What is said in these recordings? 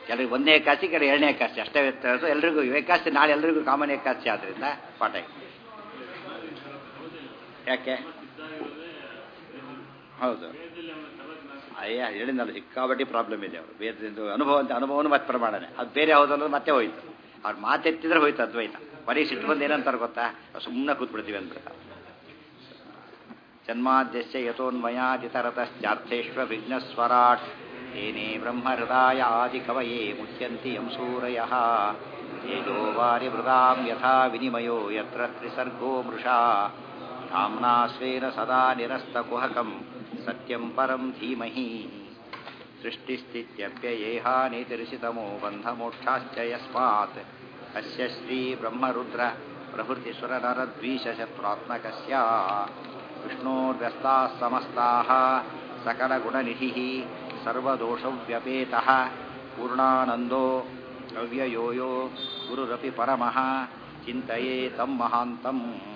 ಕೆಲರಿಗೆ ಒಂದನೇ ಏಕಾಸಿ ಕೆಲವು ಎರಡನೇ ಏಕಾಸಿ ಅಷ್ಟೇ ವ್ಯತ್ಯಾಸ ಎಲ್ರಿಗೂ ಏಕಾಸಿ ನಾಳೆ ಎಲ್ರಿಗೂ ಕಾಮನ್ ಏಕಾಸಿ ಆದ್ರಿಂದ ಪಾಠ ಇದೆ. ಯಾಕೆ ಹೌದು ಅಯ್ಯ ಹೇಳಿದ್ನಲ್ಲ ಸಿಕ್ಕಾಬಟ್ಟಿ ಪ್ರಾಬ್ಲಮ್ ಇದೆ ಅವರು ವೇದದಿಂದ ಅನುಭವ ಅಂತ ಅನುಭವನು ಮತ್ತೆ ಪ್ರಮಾಣನೆ ಅದು ಬೇರೆ ಹೌದಲ್ಲ ಮತ್ತೆ ಹೋಯ್ತು ಅವ್ರು ಮಾತೆತ್ತಿದ್ರೆ ಹೋಯ್ತು ಅದ್ವೈತ ಬರೀ ಸಿಟ್ಟು ಬಂದು ಏನಂತಾರೆ ಗೊತ್ತಾ ಸುಮ್ಮನೆ ಕೂತ್ಬಿಡ್ತೀವಿ ಅಂದ್ಬಿಡ್ತಾರೆ ಜನ್ಮಾದ್ಯಸ್ಯ ಯಥೋನ್ಮಯಾದಿತರತಶ್ಚಾರ್ಥೇಶ್ವ ವಿಘ್ನಸ್ವರಾಟ್ ಏನೇ ಬ್ರಹ್ಮಹೃದಾಯ ಆದಿಕವಯೇ ಮುಚ್ಯಂತಿ ಯಂ ಸೂರಯಃ ತೇಜೋ ವಾರಿ ಮೃದಾಂ ಯಥಾ ವಿನಿಮಯೋ ಯತ್ರ ತ್ರಿಸರ್ಗೋ ಮೃಷಾ ಧಾಮ್ನಾ ಸ್ವೇನ ಸದಾ ನಿರಸ್ತಕುಹಕಂ ಸತ್ಯಂ ಪರಂ ಧೀಮಹಿ ಸೃಷ್ಟಿಸ್ಥಿತ್ಯಪ್ಯಯೇಹಾನಿತಿರಿಸಿತಮೋ ಬಂಧಮೋಕ್ಷಾಶ್ಚ ಯಸ್ಮಾತ್ ಅಸ್ಯ ಶ್ರೀ ಬ್ರಹ್ಮರುದ್ರ ಪ್ರಭೃತಿಸುರನರದ್ವೀಶಶತ್ರಾತ್ಮಕಸ್ಯ ವಿಷ್ಣೋರ್ವ್ಯಸ್ತಾः ಸಮಸ್ತಾः सकलगुणनिधिः सर्वदोषव्यपेतः पूर्णानन्दो ಅವ್ಯಯೋ ಯೋ ಗುರುರಪಿ ಪರಮಃ ಚಿಂತೆಯೇ ತಂ ಮಹಾಂತಂ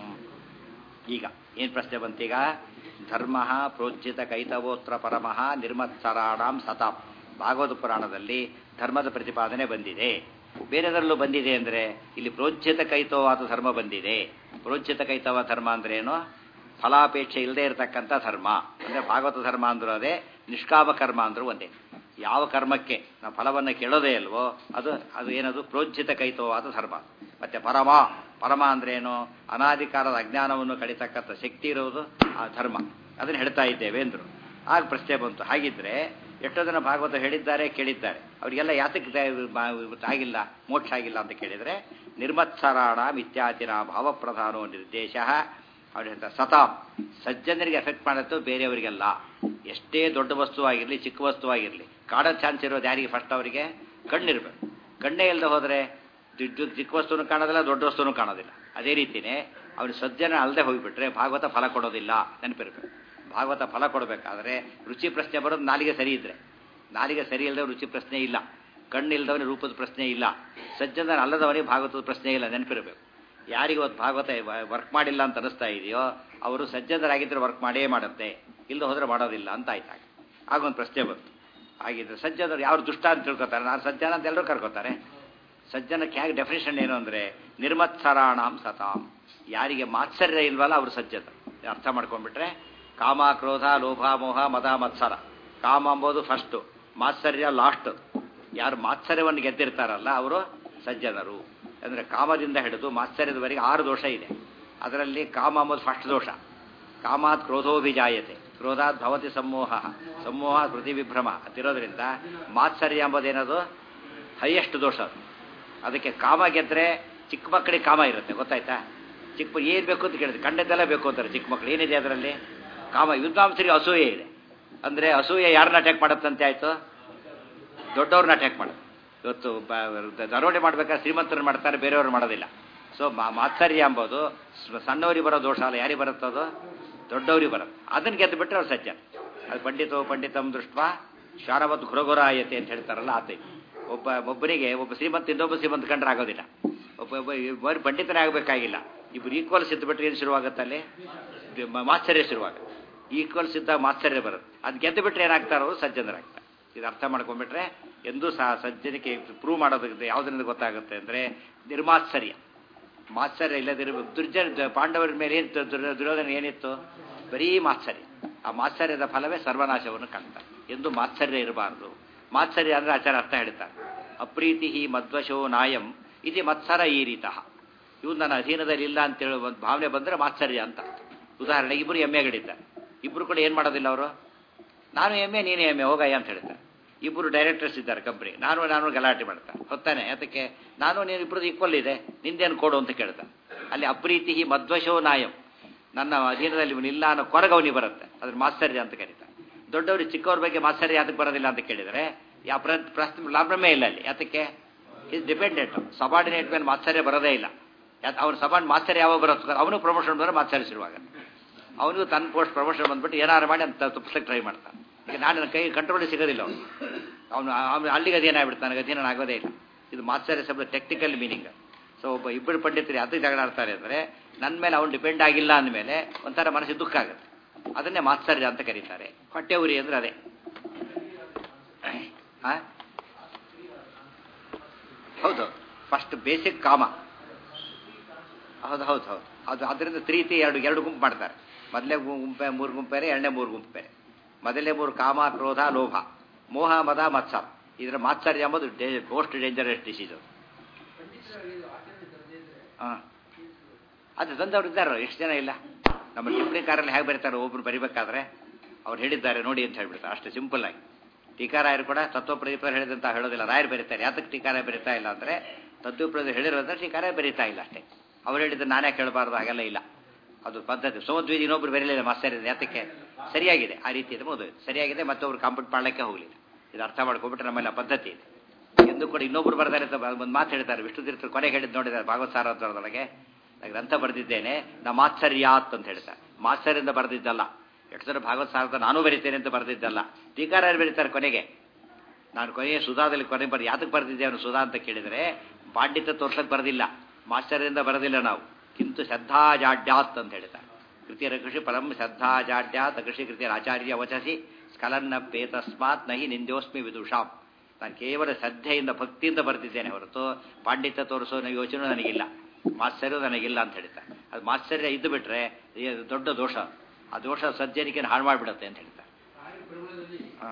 ಈಗ ಏನು ಪ್ರಶ್ನೆ ಬಂತೀಗ ಧರ್ಮ ಪ್ರೋಜ್ಜಿತ ಕೈತವೋತ್ರ ಪರಮಃ ನಿರ್ಮತ್ಸರಾಣಾಂ ಸತಾಂ ಭಾಗವತ ಪುರಾಣದಲ್ಲಿ ಧರ್ಮದ ಪ್ರತಿಪಾದನೆ ಬಂದಿದೆ ಬೇರೆದರಲ್ಲೂ ಬಂದಿದೆ ಅಂದರೆ ಇಲ್ಲಿ ಪ್ರೋಜ್ಜಿತ ಕೈತವಾದ ಧರ್ಮ ಬಂದಿದೆ ಪ್ರೋಜ್ಜಿತ ಕೈತವ ಧರ್ಮ ಅಂದ್ರೇನು ಫಲಾಪೇಕ್ಷೆ ಇಲ್ಲದೆ ಇರತಕ್ಕಂಥ ಧರ್ಮ ಅಂದರೆ ಭಾಗವತ ಧರ್ಮ ಅಂದ್ರೂ ಅದೇ ನಿಷ್ಕಾಮ ಕರ್ಮ ಅಂದ್ರೂ ಒಂದೇ ಯಾವ ಕರ್ಮಕ್ಕೆ ನಾವು ಫಲವನ್ನು ಕೇಳೋದೇ ಅಲ್ವೋ ಅದು ಅದು ಏನದು ಪ್ರೋಜ್ಜಿತ ಕೈತವಾದ ಧರ್ಮ ಮತ್ತೆ ಪರಮ ಪರಮ ಅಂದ್ರೇನು ಅನಾಧಿಕಾರದ ಅಜ್ಞಾನವನ್ನು ಕಡಿತಕ್ಕಂಥ ಶಕ್ತಿ ಇರೋದು ಆ ಧರ್ಮ ಅದನ್ನು ಹೇಳ್ತಾ ಇದ್ದೇವೆ ಅಂದರು ಆಗ ಪ್ರಶ್ನೆ ಬಂತು ಹಾಗಿದ್ರೆ ಎಷ್ಟೋ ಜನ ಭಾಗವತ ಹೇಳಿದ್ದಾರೆ ಕೇಳಿದ್ದಾರೆ ಅವರಿಗೆಲ್ಲ ಯಾತಕ್ಕೆ ದ- ಬ- ಆಗಿಲ್ಲ ಮೋಕ್ಷ ಆಗಿಲ್ಲ ಅಂತ ಕೇಳಿದರೆ ನಿರ್ಮತ್ಸರಾಣ ಇತ್ಯಾದಿನ ಭಾವಪ್ರಧಾನೋ ನಿರ್ದೇಶ ಅವ್ರು ಹೇಳ್ತಾರೆ ಸತಾಂ ಸಜ್ಜನರಿಗೆ ಎಫೆಕ್ಟ್ ಮಾಡುತ್ತೋ ಬೇರೆಯವರಿಗೆಲ್ಲ ಎಷ್ಟೇ ದೊಡ್ಡ ವಸ್ತುವಾಗಿರಲಿ ಚಿಕ್ಕ ವಸ್ತುವಾಗಿರಲಿ ಕಾಡೋ ಚಾನ್ಸ್ ಇರೋದು ಯಾರಿಗೆ ಫಸ್ಟ್ ಅವರಿಗೆ ಕಣ್ಣಿರ್ಬೇಕು ಕಣ್ಣೇ ಇಲ್ಲದೆ ಹೋದರೆ ಚಿಕ್ಕ ವಸ್ತುನು ಕಾಣೋದಿಲ್ಲ ದೊಡ್ಡ ವಸ್ತುನು ಕಾಣೋದಿಲ್ಲ ಅದೇ ರೀತಿಯೇ ಅವ್ರು ಸಜ್ಜನ ಅಲ್ಲದೆ ಹೋಗಿಬಿಟ್ರೆ ಭಾಗವತ ಫಲ ಕೊಡೋದಿಲ್ಲ ನೆನಪಿರ್ಬೇಕು ಭಾಗವತ ಫಲ ಕೊಡಬೇಕಾದ್ರೆ ರುಚಿ ಪ್ರಶ್ನೆ ಬರೋದು ನಾಲಿಗೆ ಸರಿ ಇದ್ರೆ ನಾಲಿಗೆ ಸರಿ ಇಲ್ಲದೆ ರುಚಿ ಪ್ರಶ್ನೆ ಇಲ್ಲ ಕಣ್ಣಿಲ್ದವನಿಗೆ ರೂಪದ ಪ್ರಶ್ನೆ ಇಲ್ಲ ಸಜ್ಜನ ಅಲ್ಲದವನಿಗೆ ಭಾಗವತದ ಪ್ರಶ್ನೆ ಇಲ್ಲ ನೆನಪಿರಬೇಕು ಯಾರಿಗೆ ಇವತ್ತು ಭಾಗವತ ವರ್ಕ್ ಮಾಡಿಲ್ಲ ಅಂತ ಅನಿಸ್ತಾ ಇದೆಯೋ ಅವರು ಸಜ್ಜನರಾಗಿದ್ದರೆ ವರ್ಕ್ ಮಾಡೇ ಮಾಡುತ್ತೆ ಇಲ್ಲದೆ ಹೋದರೆ ಮಾಡೋದಿಲ್ಲ ಅಂತ ಆಯ್ತಾಗ ಆಗೊಂದು ಪ್ರಶ್ನೆ ಬಂತು ಹಾಗಿದ್ರೆ ಸಜ್ಜನರು ಯಾರು ದುಷ್ಟ ಅಂತ ತಿಳ್ಕೊತಾರೆ ನಾನು ಸಜ್ಜನ ಅಂತ ಎಲ್ಲರೂ ಕರ್ಕೋತಾರೆ ಸಜ್ಜನಕ್ಕೆ ಹೇಗೆ ಡೆಫಿನೇಷನ್ ಏನು ಅಂದರೆ ನಿರ್ಮತ್ಸರಾಣಾಂ ಸತಾಂ ಯಾರಿಗೆ ಮಾತ್ಸರ್ಯ ಇಲ್ವಲ್ಲ ಅವರು ಸಜ್ಜನ ಅರ್ಥ ಮಾಡ್ಕೊಂಡ್ಬಿಟ್ರೆ ಕಾಮ ಕ್ರೋಧ ಲೋಭ ಮೋಹ ಮದ ಮತ್ಸರ ಕಾಮ ಅಂಬೋದು ಫಸ್ಟು ಮಾತ್ಸರ್ಯ ಲಾಸ್ಟ್ ಯಾರು ಮಾತ್ಸರ್ಯವನ್ನು ಗೆದ್ದಿರ್ತಾರಲ್ಲ ಅವರು ಸಜ್ಜನರು ಅಂದರೆ ಕಾಮದಿಂದ ಹಿಡಿದು ಮಾತ್ಸರ್ಯದವರೆಗೆ ಆರು ದೋಷ ಇದೆ ಅದರಲ್ಲಿ ಕಾಮ ಅಂಬೋದು ಫಸ್ಟ್ ದೋಷ ಕಾಮಾತ್ ಕ್ರೋಧೋಭಿಜಾಯತೆ ಕ್ರೋಧಾತ್ ಭವತಿ ಸಮೋಹ ಸಮೋಹ ಪ್ರತಿವಿಭ್ರಮ ಅಂತಿರೋದ್ರಿಂದ ಮಾತ್ಸರ್ಯ ಎಂಬುದೇನದು ಹೈಯೆಸ್ಟ್ ದೋಷ ಅದು ಅದಕ್ಕೆ ಕಾಮ ಗೆದ್ದರೆ ಚಿಕ್ಕ ಮಕ್ಕಳಿಗೆ ಕಾಮ ಇರುತ್ತೆ ಗೊತ್ತಾಯ್ತಾ ಚಿಕ್ಕ ಮಕ್ಳು ಏನು ಬೇಕು ಅಂತ ಕೇಳಿದ್ರೆ ಕಂಡದ್ದೆಲ್ಲ ಬೇಕು ಅಂತಾರೆ ಚಿಕ್ಕ ಮಕ್ಕಳು ಏನಿದೆ ಅದರಲ್ಲಿ ಕಾಮ ವಿದ್ವಾಂಸರಿಗೆ ಅಸೂಯೆ ಇದೆ ಅಂದರೆ ಅಸೂಯೆ ಯಾರನ್ನ ಅಟ್ಯಾಕ್ ಮಾಡುತ್ತಂತೆ ಆಯಿತು ದೊಡ್ಡವ್ರನ್ನ ಅಟ್ಯಾಕ್ ಮಾಡೋದು ಇವತ್ತು ಬ- ದರೋಡೆ ಮಾಡ್ಬೇಕಾದ್ರೆ ಶ್ರೀಮಂತರನ್ನ ಮಾಡ್ತಾರೆ ಬೇರೆಯವ್ರು ಮಾಡೋದಿಲ್ಲ ಸೊ ಮಾತ್ಸರ್ಯ ಎಂಬುದು ಸ್- ಸಣ್ಣವರಿಗೆ ಬರೋ ದೋಷ ಅಲ್ಲ ಯಾರಿಗೆ ಬರುತ್ತದು ದೊಡ್ಡವ್ರಿಗೆ ಬರುತ್ತೆ ಅದನ್ನು ಗೆದ್ದು ಬಿಟ್ಟರೆ ಅವ್ರು ಸಜ್ಜನ ಅದು ಪಂಡಿತೋ ಪಂಡಿತಂ ದೃಷ್ಟ ಶಾರವತ್ ಘುರಘುರಾಯತೆ ಅಂತ ಹೇಳ್ತಾರಲ್ಲ ಆತ ಒಬ್ಬ ಒಬ್ಬನಿಗೆ ಒಬ್ಬ ಶ್ರೀಮಂತ ಇನ್ನೊಬ್ಬ ಶ್ರೀಮಂತ ಕಂಡ್ರೆ ಆಗೋದಿಲ್ಲ ಒಬ್ಬ ಒಬ್ಬ ಬರೀ ಪಂಡಿತನೇ ಆಗಬೇಕಾಗಿಲ್ಲ ಇಬ್ಬರು ಈಕ್ವಲ್ಸ್ ಇದ್ದು ಬಿಟ್ರೆ ಏನು ಶುರುವಾಗುತ್ತೆ ಅಲ್ಲಿ ಇದು ಮ- ಮಾತ್ಸರ್ಯ ಶುರುವಾಗುತ್ತೆ ಈಕ್ವಲ್ಸ್ ಇದ್ದಾಗ ಮಾತ್ಸರ್ಯ ಬರುತ್ತೆ ಅದು ಗೆದ್ದು ಬಿಟ್ರೆ ಏನಾಗ್ತಾರೋ ಅವರು ಸಜ್ಜನರಾಗ್ತಾರೆ ಇದು ಅರ್ಥ ಮಾಡ್ಕೊಂಡ್ಬಿಟ್ರೆ ಎಂದೂ ಸಹ ಸಜ್ಜನಿಕೆ ಪ್ರೂವ್ ಮಾಡೋದಕ್ಕೆ ಯಾವುದರಿಂದ ಗೊತ್ತಾಗುತ್ತೆ ಅಂದರೆ ನಿರ್ಮಾತ್ಸರ್ಯ ಮಾತ್ಸರ್ಯ ಇಲ್ಲದಿರುವ ದುರ್ಜನ ಪಾಂಡವರ ಮೇಲೆ ಏನು ದುರ್ಯೋಧನ ಏನಿತ್ತು ಬರೀ ಮಾತ್ಸರ್ಯ ಆ ಮಾತ್ಸರ್ಯದ ಫಲವೇ ಸರ್ವನಾಶವನ್ನು ಕಾಣ್ತಾರೆ ಎಂದು ಮಾತ್ಸರ್ಯ ಇರಬಾರದು ಮಾತ್ಸರ್ಯ ಅಂದರೆ ಆಚಾರ ಅರ್ಥ ಹೇಳ್ತಾರೆ ಅಪ್ರೀತಿ ಮದ್ವಶೋ ನಾಯಂ ಇದು ಮತ್ಸರ ಈ ರೀತಃ ಇವು ನನ್ನ ಅಧೀನದಲ್ಲಿ ಇಲ್ಲ ಅಂತೇಳಿ ಒಂದು ಭಾವನೆ ಬಂದರೆ ಮಾತ್ಸರ್ಯ ಅಂತ ಉದಾಹರಣೆಗೆ ಇಬ್ಬರು ಎಮ್ಮೆಗಳಿದ್ದಾರೆ ಇಬ್ಬರು ಕೂಡ ಏನು ಮಾಡೋದಿಲ್ಲ ಅವರು ನಾನು ಎಮ್ಮೆ ನೀನು ಎಮ್ಮೆ ಹೋಗಯ್ಯ ಅಂತ ಹೇಳ್ತಾರೆ ಇಬ್ಬರು ಡೈರೆಕ್ಟರ್ಸ್ ಇದ್ದಾರೆ ಕಂಪ್ನಿ ನಾನು ನಾನು ಗಲಾಟೆ ಮಾಡ್ತಾರೆ ಹೊತ್ತಾನೆ ಅದಕ್ಕೆ ನಾನು ನೀನು ಇಬ್ಬರದ್ದು ಈಕ್ವಲ್ ಇದೆ ನಿಂದೇನು ಕೊಡು ಅಂತ ಕೇಳ್ತಾರೆ ಅಲ್ಲಿ ಅಪ್ರೀತಿ ಮಧ್ವಶೋ ನಾಯಂ ನನ್ನ ಅಧೀನದಲ್ಲಿ ಇವನಿಲ್ಲ ಅನ್ನೋ ಕೊರಗವನಿ ಬರುತ್ತೆ ಅದ್ರ ಮಾತ್ಸರ್ಯ ಅಂತ ಕರೀತಾರೆ ದೊಡ್ಡವರು ಚಿಕ್ಕವ್ರ ಬಗ್ಗೆ ಮಾತ್ಸರ್ಯ ಅದಕ್ಕೆ ಬರೋದಿಲ್ಲ ಅಂತ ಕೇಳಿದರೆ ಯಾವ ಪ್ರ ಪ್ರಶ್ನೆ ಲಾಭಮೇ ಇಲ್ಲ ಅಲ್ಲಿ ಯಾತಕ್ಕೆ ಇಸ್ ಡಿಪೆಂಡೆಂಟ್ ಸಬಾರ್ಡಿನೇಟ್ ಮೇಲೆ ಮಾತ್ಸರ್ಯ ಬರೋದೇ ಇಲ್ಲ ಯಾಕೆ ಅವ್ನು ಸಬಾರ್ಡ್ ಮಾತ್ಸರ್ಯ ಯಾವಾಗ ಬರುತ್ತೆ ಅವನು ಪ್ರಮೋಷನ್ ಬಂದರೆ ಮಾತ್ಸರ್ಯ ಶುರುವಾಗುತ್ತೆ ಅವನಿಗೂ ತನ್ನ ಪೋಸ್ಟ್ ಪ್ರಮೋಷನ್ ಬಂದ್ಬಿಟ್ಟು ಏನಾರು ಮಾಡಿ ಅಂತ ತಪ್ಪಿಸ್ಲಿಕ್ಕೆ ಟ್ರೈ ಮಾಡ್ತಾನೆ ಈಗ ನಾನು ನನ್ನ ಕೈ ಕಂಟ್ರೋಲ್ ಸಿಗೋದಿಲ್ಲ ಅವನು ಅವನು ಅವನು ಅಲ್ಲಿಗೆ ಅದೇನ ಆಗ್ಬಿಡ್ತಾನೆ ಅದೇನ ಆಗೋದೇ ಇಲ್ಲ ಇದು ಮಾತ್ಸರ್ಯ ಶಬ್ದ ಟೆಕ್ನಿಕಲ್ ಮೀನಿಂಗ್ ಸೊ ಒಬ್ಬ ಇಬ್ಬರು ಪಂಡಿತರು ಅದಕ್ಕೆ ಜಗಳ ಆಡ್ತಾರೆ ಅಂದರೆ ನನ್ನ ಮೇಲೆ ಅವನು ಡಿಪೆಂಡ್ ಆಗಿಲ್ಲ ಅಂದಮೇಲೆ ಒಂಥರ ಮನಸ್ಸಿಗೆ ದುಃಖ ಆಗುತ್ತೆ ಅದನ್ನೇ ಮಾತ್ಸರ್ಯ ಅಂತ ಕರೀತಾರೆ ಹೊಟ್ಟೆ ಉರಿ ಅಂದರೆ ಅದೇ ಆ? ಹೌದು ಫಸ್ಟ್ ಬೇಸಿಕ್ ಕಾಮ ಹೌದು ಹೌದು ಹೌದು ಅದು ಅದರಿಂದ ಪ್ರೀತಿ ಎರಡು ಎರಡು ಗುಂಪು ಮಾಡ್ತಾರೆ ಮೊದಲೇ ಗುಂಪೆ ಮೂರು ಗುಂಪೇರೆ ಎರಡನೇ ಮೂರು ಗುಂಪು ಬೇರೆ ಮೊದಲನೇ ಮೂರು ಕಾಮ ಕ್ರೋಧ ಲೋಭ ಮೋಹ ಮದ ಮತ್ಸರ ಇದರ ಮಾತ್ಸರ್ಯ ಎಂಬುದು ಮೋಸ್ಟ್ ಡೇಂಜರಸ್ ಡಿಸೀಸ್ ಅದು ಹಾಂ ಅದು ತಂದವ್ರು ಇದ್ದಾರೆ ಎಷ್ಟು ಜನ ಇಲ್ಲ ನಮ್ಮ ಟಿಪ್ಪಣಿ ಕಾರಲ್ಲಿ ಹೇಗೆ ಬರೀತಾರೆ ಒಬ್ರು ಬರಿಬೇಕಾದ್ರೆ ಅವ್ರು ಹೇಳಿದ್ದಾರೆ ನೋಡಿ ಅಂತ ಹೇಳ್ಬಿಡ್ತಾರೆ ಅಷ್ಟು ಸಿಂಪಲ್ ಆಗಿ ಟೀಕಾರಾಯರು ಕೂಡ ತತ್ವಪ್ರದೀಪ ಹೇಳಿದಂತ ಹೇಳೋದಿಲ್ಲ ರಾಯರು ಬರೀತಾರೆ ಯಾತಕ್ಕೆ ಟೀಕಾರಾಯ ಬರೀತಾ ಇಲ್ಲ ಅಂದರೆ ತತ್ವಪ್ರದೀಪ ಹೇಳಿರೋದ್ರೆ ಟೀಕಾರಾಯ ಬರೀತಾ ಇಲ್ಲ ಅಷ್ಟೇ ಅವ್ರು ಹೇಳಿದ್ದು ನಾನೇ ಕೇಳಬಾರ್ದು ಹಾಗೆಲ್ಲ ಇಲ್ಲ ಅದು ಪದ್ಧತಿ ಸೋದ್ವೀದಿ ಇನ್ನೊಬ್ರು ಬರೀಲಿಲ್ಲ ಮಾಸ್ತರ್ ಯಾತಕ್ಕೆ ಸರಿಯಾಗಿದೆ ಆ ರೀತಿ ಇದೆ ಮೋದು ಸರಿಯಾಗಿದೆ ಮತ್ತೊಬ್ರು ಕಂಪ್ಲೀಟ್ ಮಾಡಲಿಕ್ಕೆ ಹೋಗಲಿಲ್ಲ ಇದು ಅರ್ಥ ಮಾಡ್ಕೊಬಿಟ್ರೆ ನಮ್ಮೆಲ್ಲ ಪದ್ಧತಿ ಇದೆ ಎಂದು ಕೂಡ ಇನ್ನೊಬ್ರು ಬರ್ತಾರೆ ಅಂತ ಒಂದು ಮಾತು ಹೇಳ್ತಾರೆ ವಿಷ್ಣು ತೀರ್ಥರು ಕೊನೆಗೆ ಹೇಳಿದ್ದು ನೋಡಿದ್ದಾರೆ ಭಾಗವತ ಸಾರೋದ್ರೊಳಗೆ ನಾನು ಗ್ರಂಥ ಬರೆದಿದ್ದೇನೆ ನಾ ಮಾತ್ಸರ್ಯಾತ್ ಅಂತ ಹೇಳ್ತಾರೆ ಮಾತ್ಸರ್ಯದಿಂದ ಬರೆದಿದ್ದಲ್ಲ ಎಷ್ಟು ಜನ ಭಾಗವತ ಸಾರದ ನಾನು ಬರೀತೇನೆ ಅಂತ ಬರೆದಿದ್ದಲ್ಲ ಟೀಕಾರಾಯರು ಬರೀತಾರೆ ಕೊನೆಗೆ ನಾನು ಕೊನೆಗೆ ಸುಧಾದಲ್ಲಿ ಕೊನೆ ಬರ್ ಯಾತಕ್ಕೆ ಬರೆದಿದ್ದೆ ಅವನು ಸುಧಾ ಅಂತ ಕೇಳಿದರೆ ಪಾಂಡಿತ್ಯ ತೋರ್ಸಕ್ಕೆ ಬರೆದಿಲ್ಲ ಮಾಶ್ಚರ್ಯದಿಂದ ಬರೆದಿಲ್ಲ ನಾವು ಕಿಂತು ಶ್ರದ್ಧಾಜಾಡ್ಯಾತ್ ಅಂತ ಹೇಳ್ತಾರೆ ಕೃತಿಯರ ಕೃಷಿ ಪರಂ ಶ್ರದ್ಧಾಜಾಡ್ಯಾತ್ ಕೃಷಿ ಕೃತಿಯರ ಆಚಾರ್ಯ ವಚಸಿ ಸ್ಖಲನ್ನಪ್ಪೇ ತಸ್ಮಾತ್ ನಹಿ ನಿಂದೋಸ್ಮಿ ವಿದುಷಾಂ ನಾನು ಕೇವಲ ಶ್ರದ್ಧೆಯಿಂದ ಭಕ್ತಿಯಿಂದ ಬರೆದಿದ್ದೇನೆ ಹೊರತು ಪಾಂಡಿತ್ಯ ತೋರಿಸೋ ಯೋಚನೆ ನನಗಿಲ್ಲ ಮಾತ್ಸರ್ಯ ನನಗಿಲ್ಲ ಅಂತ ಹೇಳ್ತಾರೆ ಅದು ಮಾತ್ಸರ್ಯ ಇದ್ದು ಬಿಟ್ರೆ ಇದು ದೊಡ್ಡ ದೋಷ ಆ ದೋಷ ಸಜ್ಜನಿಕೆಯನ್ನು ಹಾಳು ಮಾಡಿಬಿಡುತ್ತೆ ಅಂತ ಹೇಳ್ತಾರೆ ಹಾ.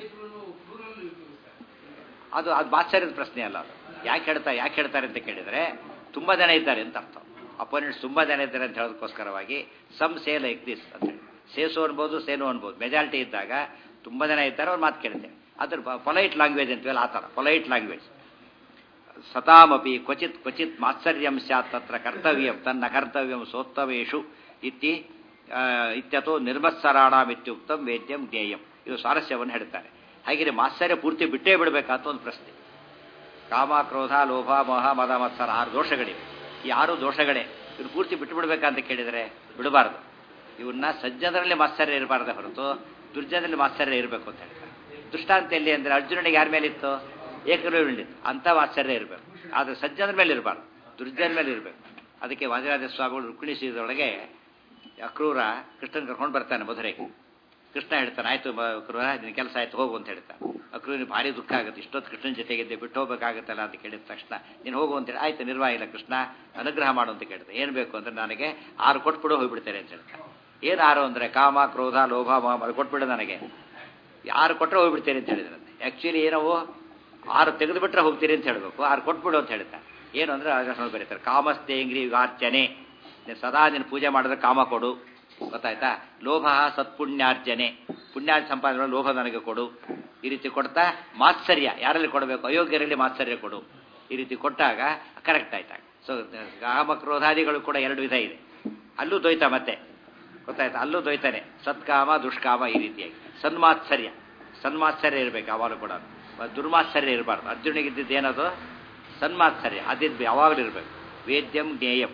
ಅದು ಅದು ಮಾತ್ಸರ್ಯದ ಪ್ರಶ್ನೆ ಅಲ್ಲ ಅದು ಯಾಕೆ ಹೇಳ್ತಾ ಯಾಕೆ ಹೇಳ್ತಾರೆ ಅಂತ ಕೇಳಿದರೆ ತುಂಬ ಜನ ಇದ್ದಾರೆ ಅಂತ ಅರ್ಥ ಅಪೋನೆಂಟ್ಸ್ ತುಂಬ ಜನ ಇದ್ದಾರೆ ಅಂತ ಹೇಳೋದಕ್ಕೋಸ್ಕರವಾಗಿ ಸಮ್ ಸೇ ಲೈಕ್ ದಿಸ್ ಅಂತ ಹೇಳಿ ಸೇಸು ಅನ್ಬೋದು ಸೇನು ಅನ್ಬೋದು ಮೆಜಾರಿಟಿ ಇದ್ದಾಗ ತುಂಬ ಜನ ಇದ್ದಾರೆ ಅವ್ರು ಮಾತು ಕೇಳ್ತೇವೆ ಅದ್ರ ಪೊಲೈಟ್ ಲ್ಯಾಂಗ್ವೇಜ್ ಅಂತೀವಲ್ಲ ಆ ಥರ ಪೊಲೈಟ್ ಲ್ಯಾಂಗ್ವೇಜ್ ಸತಾಮಪಿ ಕ್ವಚಿತ್ ಕ್ವಚಿತ್ ಮಾತ್ಸರ್ಯಂ ಸ್ಯಾತ್ ತತ್ರ ಕರ್ತವ್ಯಂ ತನ್ನ ಕರ್ತವ್ಯಂ ಸೋತ್ತವೇಶು ಇತ್ತಿ ಆ, ಇತ್ಯಥೋ ನಿರ್ಮತ್ಸರಾಣಾಂ ಇತ್ಯುಕ್ತಂ ವೇದ್ಯಂ ಜ್ಞೇಯಂ ಇದು ಸ್ವಾರಸ್ಯವನ್ನು ಹೇಳ್ತಾರೆ ಹಾಗೆ ಮಾತ್ಸರ್ಯ ಪೂರ್ತಿ ಬಿಟ್ಟೇ ಬಿಡಬೇಕಂತ ಒಂದು ಪ್ರಶ್ನೆ ಕಾಮ ಕ್ರೋಧ ಲೋಭ ಮೋಹ ಮದ ಮತ್ಸರ ಆರು ದೋಷಗಳಿವೆ ಈ ಆರು ದೋಷಗಳೇ ಇವ್ರು ಪೂರ್ತಿ ಬಿಟ್ಟು ಬಿಡಬೇಕಂತ ಕೇಳಿದರೆ ಬಿಡಬಾರ್ದು ಇವನ್ನ ಸಜ್ಜನರಲ್ಲಿ ಮಾತ್ಸರ್ಯ ಇರಬಾರ್ದೆ ಹೊರತು ದುರ್ಜನರಲ್ಲಿ ಮಾತ್ಸರ್ಯ ಇರಬೇಕು ಅಂತ ಹೇಳ್ತಾರೆ ದೃಷ್ಟಾಂತ ಎಲ್ಲಿ ಅಂದರೆ ಅರ್ಜುನನಿಗೆ ಯಾರ ಮೇಲೆ ಇತ್ತು ಏಕರೂಪಿತ್ತು ಅಂಥ ಮಾತ್ಸರ್ಯ ಇರಬೇಕು ಆದರೆ ಸಜ್ಜನರ ಮೇಲೆ ಇರಬಾರ್ದು ದುರ್ಜನ ಮೇಲೆ ಇರಬೇಕು ಅದಕ್ಕೆ ವಾದಿರಾಜ ಸ್ವಾಮಿಗಳು ರುಕ್ಮಿಣಿ ಸೀದೊಳಗೆ ಅಕ್ರೂರ ಕೃಷ್ಣನ್ ಕರ್ಕೊಂಡು ಬರ್ತಾನೆ ಮಧುರೆಗೆ ಕೃಷ್ಣ ಹೇಳ್ತಾನೆ ಆಯ್ತು ಮ- ಅಕ್ರೂರ ನಿನ್ನ ಕೆಲಸ ಆಯ್ತು ಹೋಗು ಅಂತ ಹೇಳ್ತಾನೆ ಅಕ್ರೂರಿಗೆ ಭಾರಿ ದುಃಖ ಆಗುತ್ತೆ ಇಷ್ಟೊತ್ತು ಕೃಷ್ಣನ ಜೊತೆಗಿದ್ದೆ ಬಿಟ್ಟು ಹೋಗ್ಬೇಕಾಗತ್ತಲ್ಲ ಅಂತ ಕೇಳಿದ ತಕ್ಷಣ ನೀನು ಹೋಗು ಅಂತೇಳಿ ಆಯ್ತು ನಿರ್ವಾಹ ಇಲ್ಲ ಕೃಷ್ಣ ಅನುಗ್ರಹ ಮಾಡು ಅಂತ ಕೇಳ್ತಾನೆ ಏನು ಬೇಕು ಅಂದ್ರೆ ನನಗೆ ಆರು ಕೊಟ್ಬಿಡು ಹೋಗ್ಬಿಡ್ತೇನೆ ಅಂತ ಹೇಳ್ತಾನೆ ಏನು ಆರು ಅಂದರೆ ಕಾಮ ಕ್ರೋಧ ಲೋಭ ಮೋಹ ಅದು ಕೊಟ್ಬಿಡು ನನಗೆ ಆರು ಕೊಟ್ಟರೆ ಹೋಗ್ಬಿಡ್ತೇನೆ ಅಂತ ಹೇಳಿದ್ರಂತೆ ಆ್ಯಕ್ಚುಲಿ ಏನವು ಆರು ತೆಗೆದು ಬಿಟ್ರೆ ಹೋಗ್ತೀರಿ ಅಂತ ಹೇಳಬೇಕು ಆರು ಕೊಟ್ಬಿಡು ಅಂತ ಹೇಳ್ತಾರೆ ಏನು ಅಂದರೆ ಆಗ ಬರೀತಾರೆ ಕಾಮಸ್ತೇಂಗ್ರಿ ಯುಗಾರ್ಚನೆ ನೀನು ಸದಾ ನೀನು ಪೂಜೆ ಮಾಡಿದ್ರೆ ಕಾಮ ಕೊಡು ಗೊತ್ತಾಯ್ತಾ ಲೋಭ ಸತ್ಪುಣ್ಯಾರ್ಜನೆ ಪುಣ್ಯ ಸಂಪಾದನೆ ಲೋಭ ನನಗೆ ಕೊಡು ಈ ರೀತಿ ಕೊಡ್ತಾ ಮಾತ್ಸರ್ಯ ಯಾರಲ್ಲಿ ಕೊಡಬೇಕು ಅಯೋಗ್ಯರಲ್ಲಿ ಮಾತ್ಸರ್ಯ ಕೊಡು ಈ ರೀತಿ ಕೊಟ್ಟಾಗ ಕರೆಕ್ಟ್ ಆಯ್ತಾಗ ಸೊ ಕಾಮ ಕ್ರೋಧಾದಿಗಳು ಕೂಡ ಎರಡು ವಿಧ ಇದೆ ಅಲ್ಲೂ ದ್ವೈತ ಮತ್ತೆ ಗೊತ್ತಾಯ್ತಾ ಅಲ್ಲೂ ದ್ವೈತಾನೆ ಸತ್ಕಾಮ ದುಷ್ಕಾಮ ಈ ರೀತಿಯಾಗಿ ಸನ್ಮಾತ್ಸರ್ಯ ಸನ್ಮಾತ್ಸರ್ಯ ಇರಬೇಕು ಯಾವಾಗಲೂ ಕೂಡ ದುರ್ಮಾತ್ಸರ್ಯ ಇರಬಾರ್ದು ಅರ್ಜುನಿಗಿದ್ದಿದ್ದು ಏನದು ಸನ್ಮಾತ್ಸರ್ಯ ಅದಿದ್ದು ಯಾವಾಗಲೂ ಇರಬೇಕು ವೇದ್ಯಂ ಜ್ಞೇಯಂ